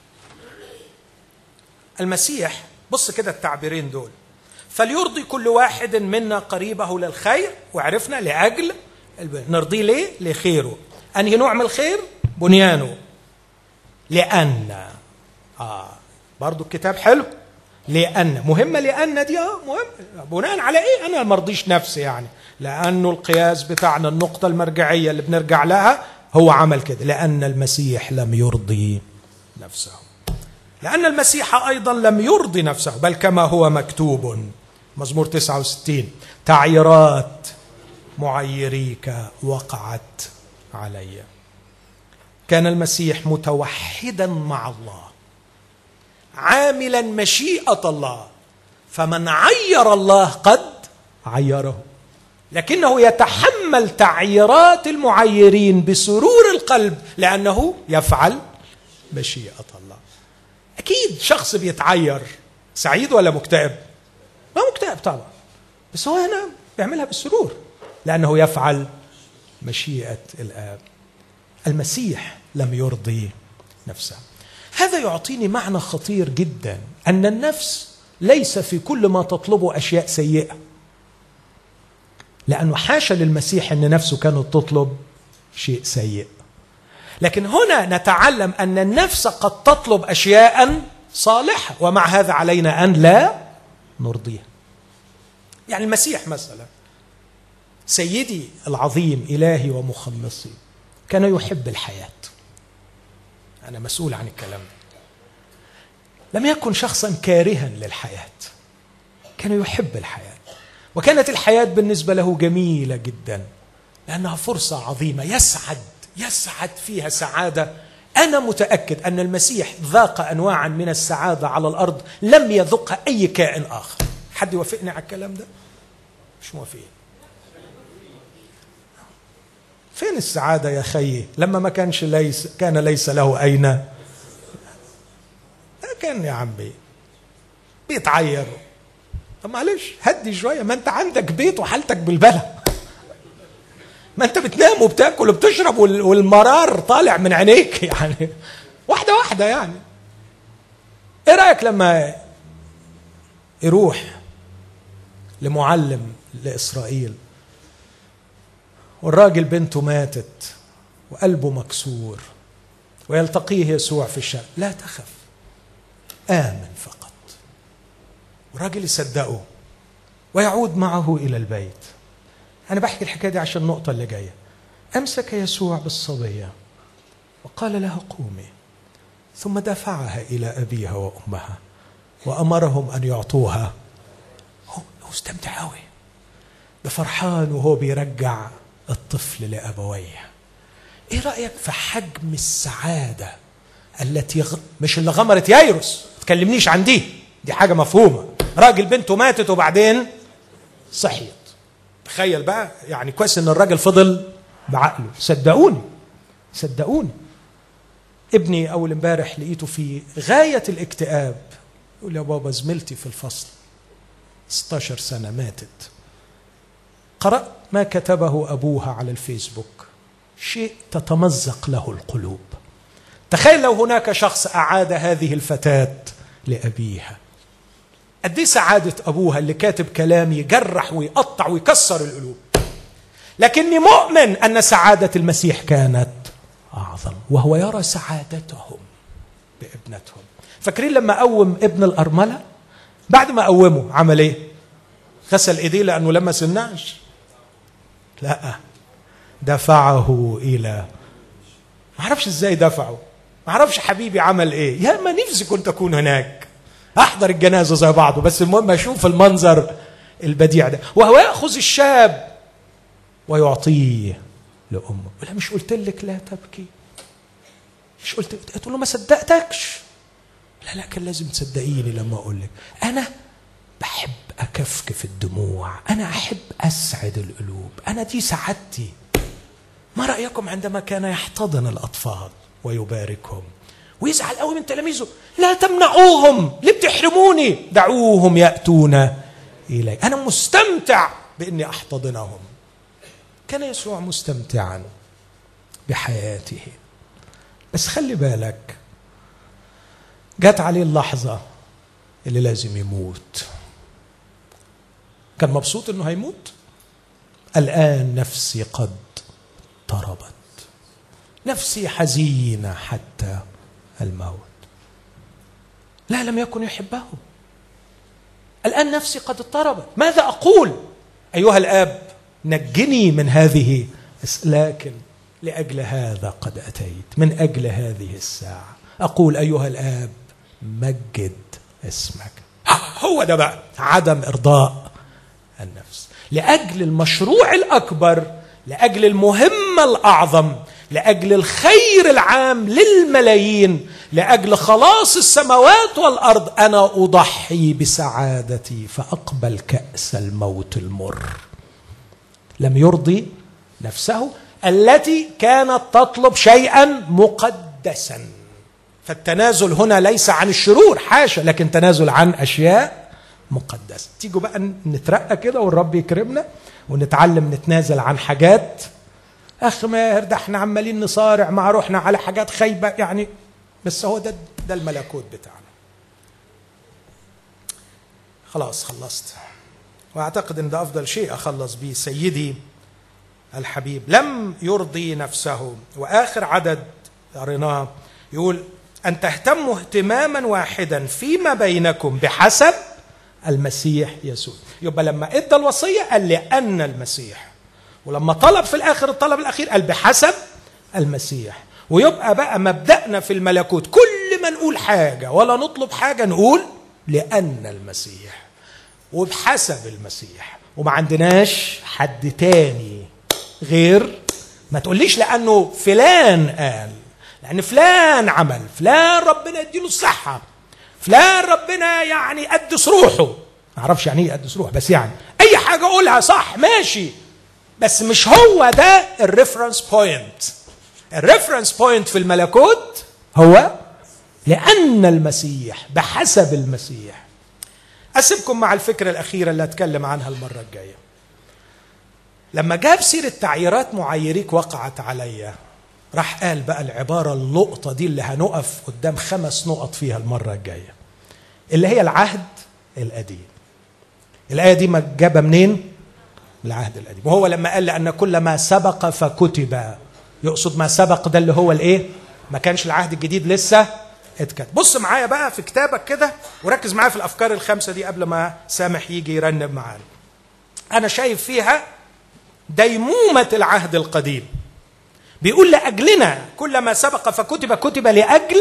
Speaker 1: المسيح بص كده التعبيرين دول فليرضي كل واحد منا قريبه للخير وعرفنا لاجل نرضيه ليه؟ لخيره انهي نوع من الخير؟ بنيانه لان اه برضو الكتاب حلو لان مهمه لان دي اه مهم بناء على ايه؟ انا ما ارضيش نفسي يعني لانه القياس بتاعنا النقطه المرجعيه اللي بنرجع لها هو عمل كده لان المسيح لم يرضي نفسه لأن المسيح أيضا لم يرضي نفسه بل كما هو مكتوب مزمور 69 تعييرات معيريك وقعت علي كان المسيح متوحدا مع الله عاملا مشيئه الله فمن عير الله قد عيره لكنه يتحمل تعييرات المعيرين بسرور القلب لانه يفعل مشيئه الله اكيد شخص بيتعير سعيد ولا مكتئب ما مكتئب طبعا بس هو هنا بيعملها بالسرور لانه يفعل مشيئه الاب المسيح لم يرضي نفسه هذا يعطيني معنى خطير جدا ان النفس ليس في كل ما تطلبه اشياء سيئه لانه حاشا للمسيح ان نفسه كانت تطلب شيء سيء لكن هنا نتعلم ان النفس قد تطلب اشياء صالحه ومع هذا علينا ان لا نرضيها يعني المسيح مثلا سيدي العظيم الهي ومخلصي كان يحب الحياه انا مسؤول عن الكلام ده لم يكن شخصا كارها للحياه كان يحب الحياه وكانت الحياه بالنسبه له جميله جدا لانها فرصه عظيمه يسعد يسعد فيها سعاده انا متاكد ان المسيح ذاق انواعا من السعاده على الارض لم يذقها اي كائن اخر حد يوافقني على الكلام ده مش موافقين فين السعادة يا خيي لما ما كانش ليس كان ليس له أين كان يا عمي بيتعير طب معلش هدي شوية ما أنت عندك بيت وحالتك بالبلة ما أنت بتنام وبتاكل وبتشرب والمرار طالع من عينيك يعني واحدة واحدة يعني إيه رأيك لما يروح لمعلم لإسرائيل والراجل بنته ماتت وقلبه مكسور ويلتقيه يسوع في الشارع لا تخف آمن فقط والراجل يصدقه ويعود معه إلى البيت أنا بحكي الحكاية دي عشان النقطة اللي جاية أمسك يسوع بالصبية وقال لها قومي ثم دفعها إلى أبيها وأمها وأمرهم أن يعطوها هو مستمتع قوي ده فرحان وهو بيرجع الطفل لأبويه ايه رأيك في حجم السعادة التي غ... مش اللي غمرت يايروس ما تكلمنيش عن دي دي حاجة مفهومة راجل بنته ماتت وبعدين صحيت تخيل بقى يعني كويس ان الراجل فضل بعقله صدقوني صدقوني ابني اول امبارح لقيته في غايه الاكتئاب يقول يا بابا زميلتي في الفصل 16 سنه ماتت قرات ما كتبه ابوها على الفيسبوك شيء تتمزق له القلوب تخيل لو هناك شخص اعاد هذه الفتاه لابيها قد سعاده ابوها اللي كاتب كلام يجرح ويقطع ويكسر القلوب لكني مؤمن ان سعاده المسيح كانت اعظم وهو يرى سعادتهم بابنتهم فاكرين لما قوم ابن الارمله بعد ما قومه عمل ايه غسل ايديه لانه لمس النعش لا دفعه الى ما اعرفش ازاي دفعه ما اعرفش حبيبي عمل ايه يا ما نفسي كنت اكون هناك احضر الجنازه زي بعضه بس المهم اشوف المنظر البديع ده وهو ياخذ الشاب ويعطيه لامه ولا مش قلت لك لا تبكي مش قلت تقول له ما صدقتكش لا لا كان لازم تصدقيني لما اقول لك انا بحب اكفكف الدموع انا احب اسعد القلوب انا دي سعادتي ما رايكم عندما كان يحتضن الاطفال ويباركهم ويزعل قوي من تلاميذه لا تمنعوهم ليه بتحرموني دعوهم ياتون الي انا مستمتع باني احتضنهم كان يسوع مستمتعا بحياته بس خلي بالك جت عليه اللحظه اللي لازم يموت كان مبسوط انه هيموت الان نفسي قد اضطربت نفسي حزينه حتى الموت لا لم يكن يحبه الان نفسي قد اضطربت ماذا اقول ايها الاب نجني من هذه لكن لاجل هذا قد اتيت من اجل هذه الساعه اقول ايها الاب مجد اسمك هو ده بقى عدم ارضاء النفس لاجل المشروع الاكبر لاجل المهمه الاعظم لاجل الخير العام للملايين لاجل خلاص السماوات والارض انا اضحي بسعادتي فاقبل كاس الموت المر لم يرضي نفسه التي كانت تطلب شيئا مقدسا فالتنازل هنا ليس عن الشرور حاشا لكن تنازل عن اشياء مقدسه تيجوا بقى نترقى كده والرب يكرمنا ونتعلم نتنازل عن حاجات اخ ماهر ده احنا عمالين نصارع مع روحنا على حاجات خايبه يعني بس هو ده ده الملكوت بتاعنا خلاص خلصت واعتقد ان ده افضل شيء اخلص به سيدي الحبيب لم يرضي نفسه واخر عدد قريناه يقول ان تهتموا اهتماما واحدا فيما بينكم بحسب المسيح يسوع يبقى لما ادى الوصيه قال لان المسيح ولما طلب في الاخر الطلب الاخير قال بحسب المسيح ويبقى بقى مبدأنا في الملكوت كل ما نقول حاجة ولا نطلب حاجة نقول لأن المسيح وبحسب المسيح وما عندناش حد تاني غير ما تقوليش لأنه فلان قال لأن فلان عمل فلان ربنا يديله الصحة فلان ربنا يعني قدس روحه ما اعرفش يعني ايه قدس روح بس يعني اي حاجه اقولها صح ماشي بس مش هو ده الريفرنس بوينت الريفرنس بوينت في الملكوت هو لأن المسيح بحسب المسيح أسيبكم مع الفكرة الأخيرة اللي أتكلم عنها المرة الجاية لما جاب سيرة تعييرات معيريك وقعت عليا راح قال بقى العبارة اللقطة دي اللي هنقف قدام خمس نقط فيها المرة الجاية اللي هي العهد القديم الآية دي جابها منين؟ من العهد القديم وهو لما قال لأن كل ما سبق فكتب يقصد ما سبق ده اللي هو الإيه؟ ما كانش العهد الجديد لسه اتكتب بص معايا بقى في كتابك كده وركز معايا في الأفكار الخمسة دي قبل ما سامح يجي يرنب معانا أنا شايف فيها ديمومة العهد القديم بيقول لأجلنا كل ما سبق فكتب كتب لأجل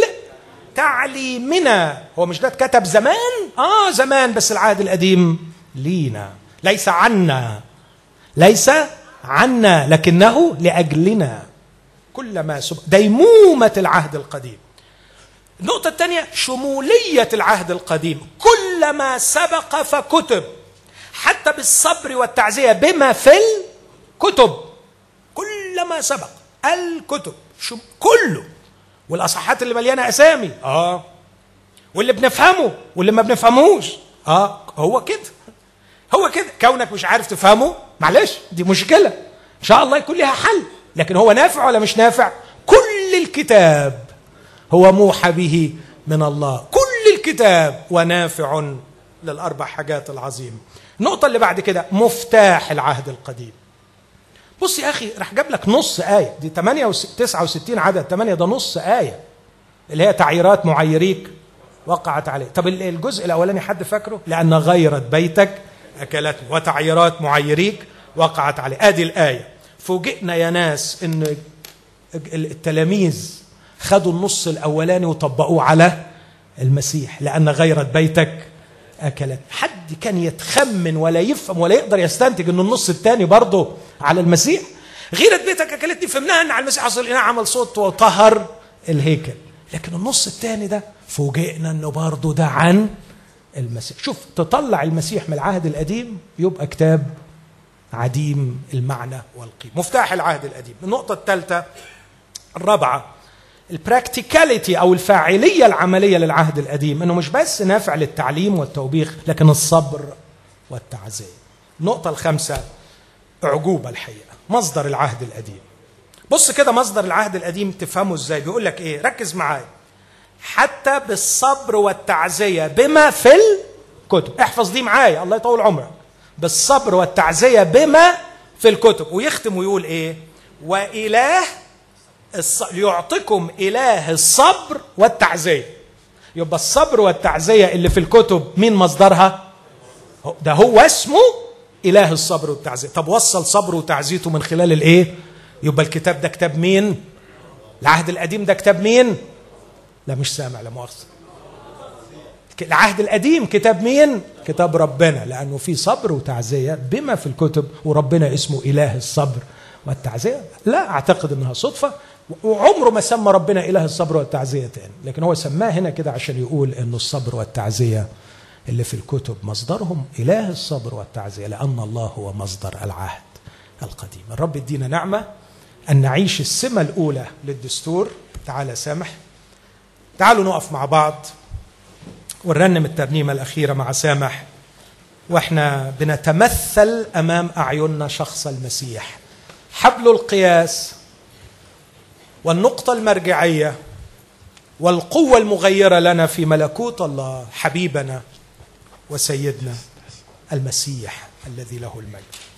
Speaker 1: تعليمنا هو مش ده اتكتب زمان اه زمان بس العهد القديم لينا ليس عنا ليس عنا لكنه لاجلنا كل ما سبق ديمومه العهد القديم النقطه الثانيه شموليه العهد القديم كل ما سبق فكتب حتى بالصبر والتعزيه بما في الكتب كل ما سبق الكتب كله والاصحاحات اللي مليانه اسامي اه واللي بنفهمه واللي ما بنفهموش اه هو كده هو كده كونك مش عارف تفهمه معلش دي مشكله ان شاء الله يكون لها حل لكن هو نافع ولا مش نافع كل الكتاب هو موحى به من الله كل الكتاب ونافع للاربع حاجات العظيمه النقطه اللي بعد كده مفتاح العهد القديم بص يا اخي راح جاب لك نص ايه دي 8 69 عدد 8 ده نص ايه اللي هي تعييرات معيريك وقعت عليه طب الجزء الاولاني حد فاكره لان غيرت بيتك اكلتني وتعييرات معيريك وقعت عليه ادي الايه فوجئنا يا ناس ان التلاميذ خدوا النص الاولاني وطبقوه على المسيح لان غيرت بيتك اكلت حد كان يتخمن ولا يفهم ولا يقدر يستنتج ان النص الثاني برضه على المسيح غيرة بيتك اكلتني فهمناها ان على المسيح حصل الاناء عمل صوت وطهر الهيكل لكن النص الثاني ده فوجئنا انه برضه ده عن المسيح شوف تطلع المسيح من العهد القديم يبقى كتاب عديم المعنى والقيمة مفتاح العهد القديم النقطة الثالثة الرابعة البراكتيكاليتي او الفاعليه العمليه للعهد القديم انه مش بس نافع للتعليم والتوبيخ لكن الصبر والتعزيه. النقطه الخامسه اعجوبه الحقيقه مصدر العهد القديم. بص كده مصدر العهد القديم تفهمه ازاي بيقول لك ايه ركز معايا حتى بالصبر والتعزيه بما في الكتب احفظ دي معايا الله يطول عمرك بالصبر والتعزيه بما في الكتب ويختم ويقول ايه واله الص... ليعطيكم إله الصبر والتعزية يبقى الصبر والتعزية اللي في الكتب مين مصدرها ده هو اسمه إله الصبر والتعزية طب وصل صبره وتعزيته من خلال الإيه يبقى الكتاب ده كتاب مين العهد القديم ده كتاب مين لا مش سامع لا مؤاخذة العهد القديم كتاب مين كتاب ربنا لأنه في صبر وتعزية بما في الكتب وربنا اسمه إله الصبر والتعزية لا أعتقد أنها صدفة وعمره ما سمى ربنا اله الصبر والتعزيه تاني لكن هو سماه هنا كده عشان يقول ان الصبر والتعزيه اللي في الكتب مصدرهم اله الصبر والتعزيه لان الله هو مصدر العهد القديم الرب يدينا نعمه ان نعيش السمه الاولى للدستور تعالى سامح تعالوا نقف مع بعض ونرنم الترنيمه الاخيره مع سامح واحنا بنتمثل امام اعيننا شخص المسيح حبل القياس والنقطة المرجعية والقوة المغيرة لنا في ملكوت الله حبيبنا وسيدنا المسيح الذي له المجد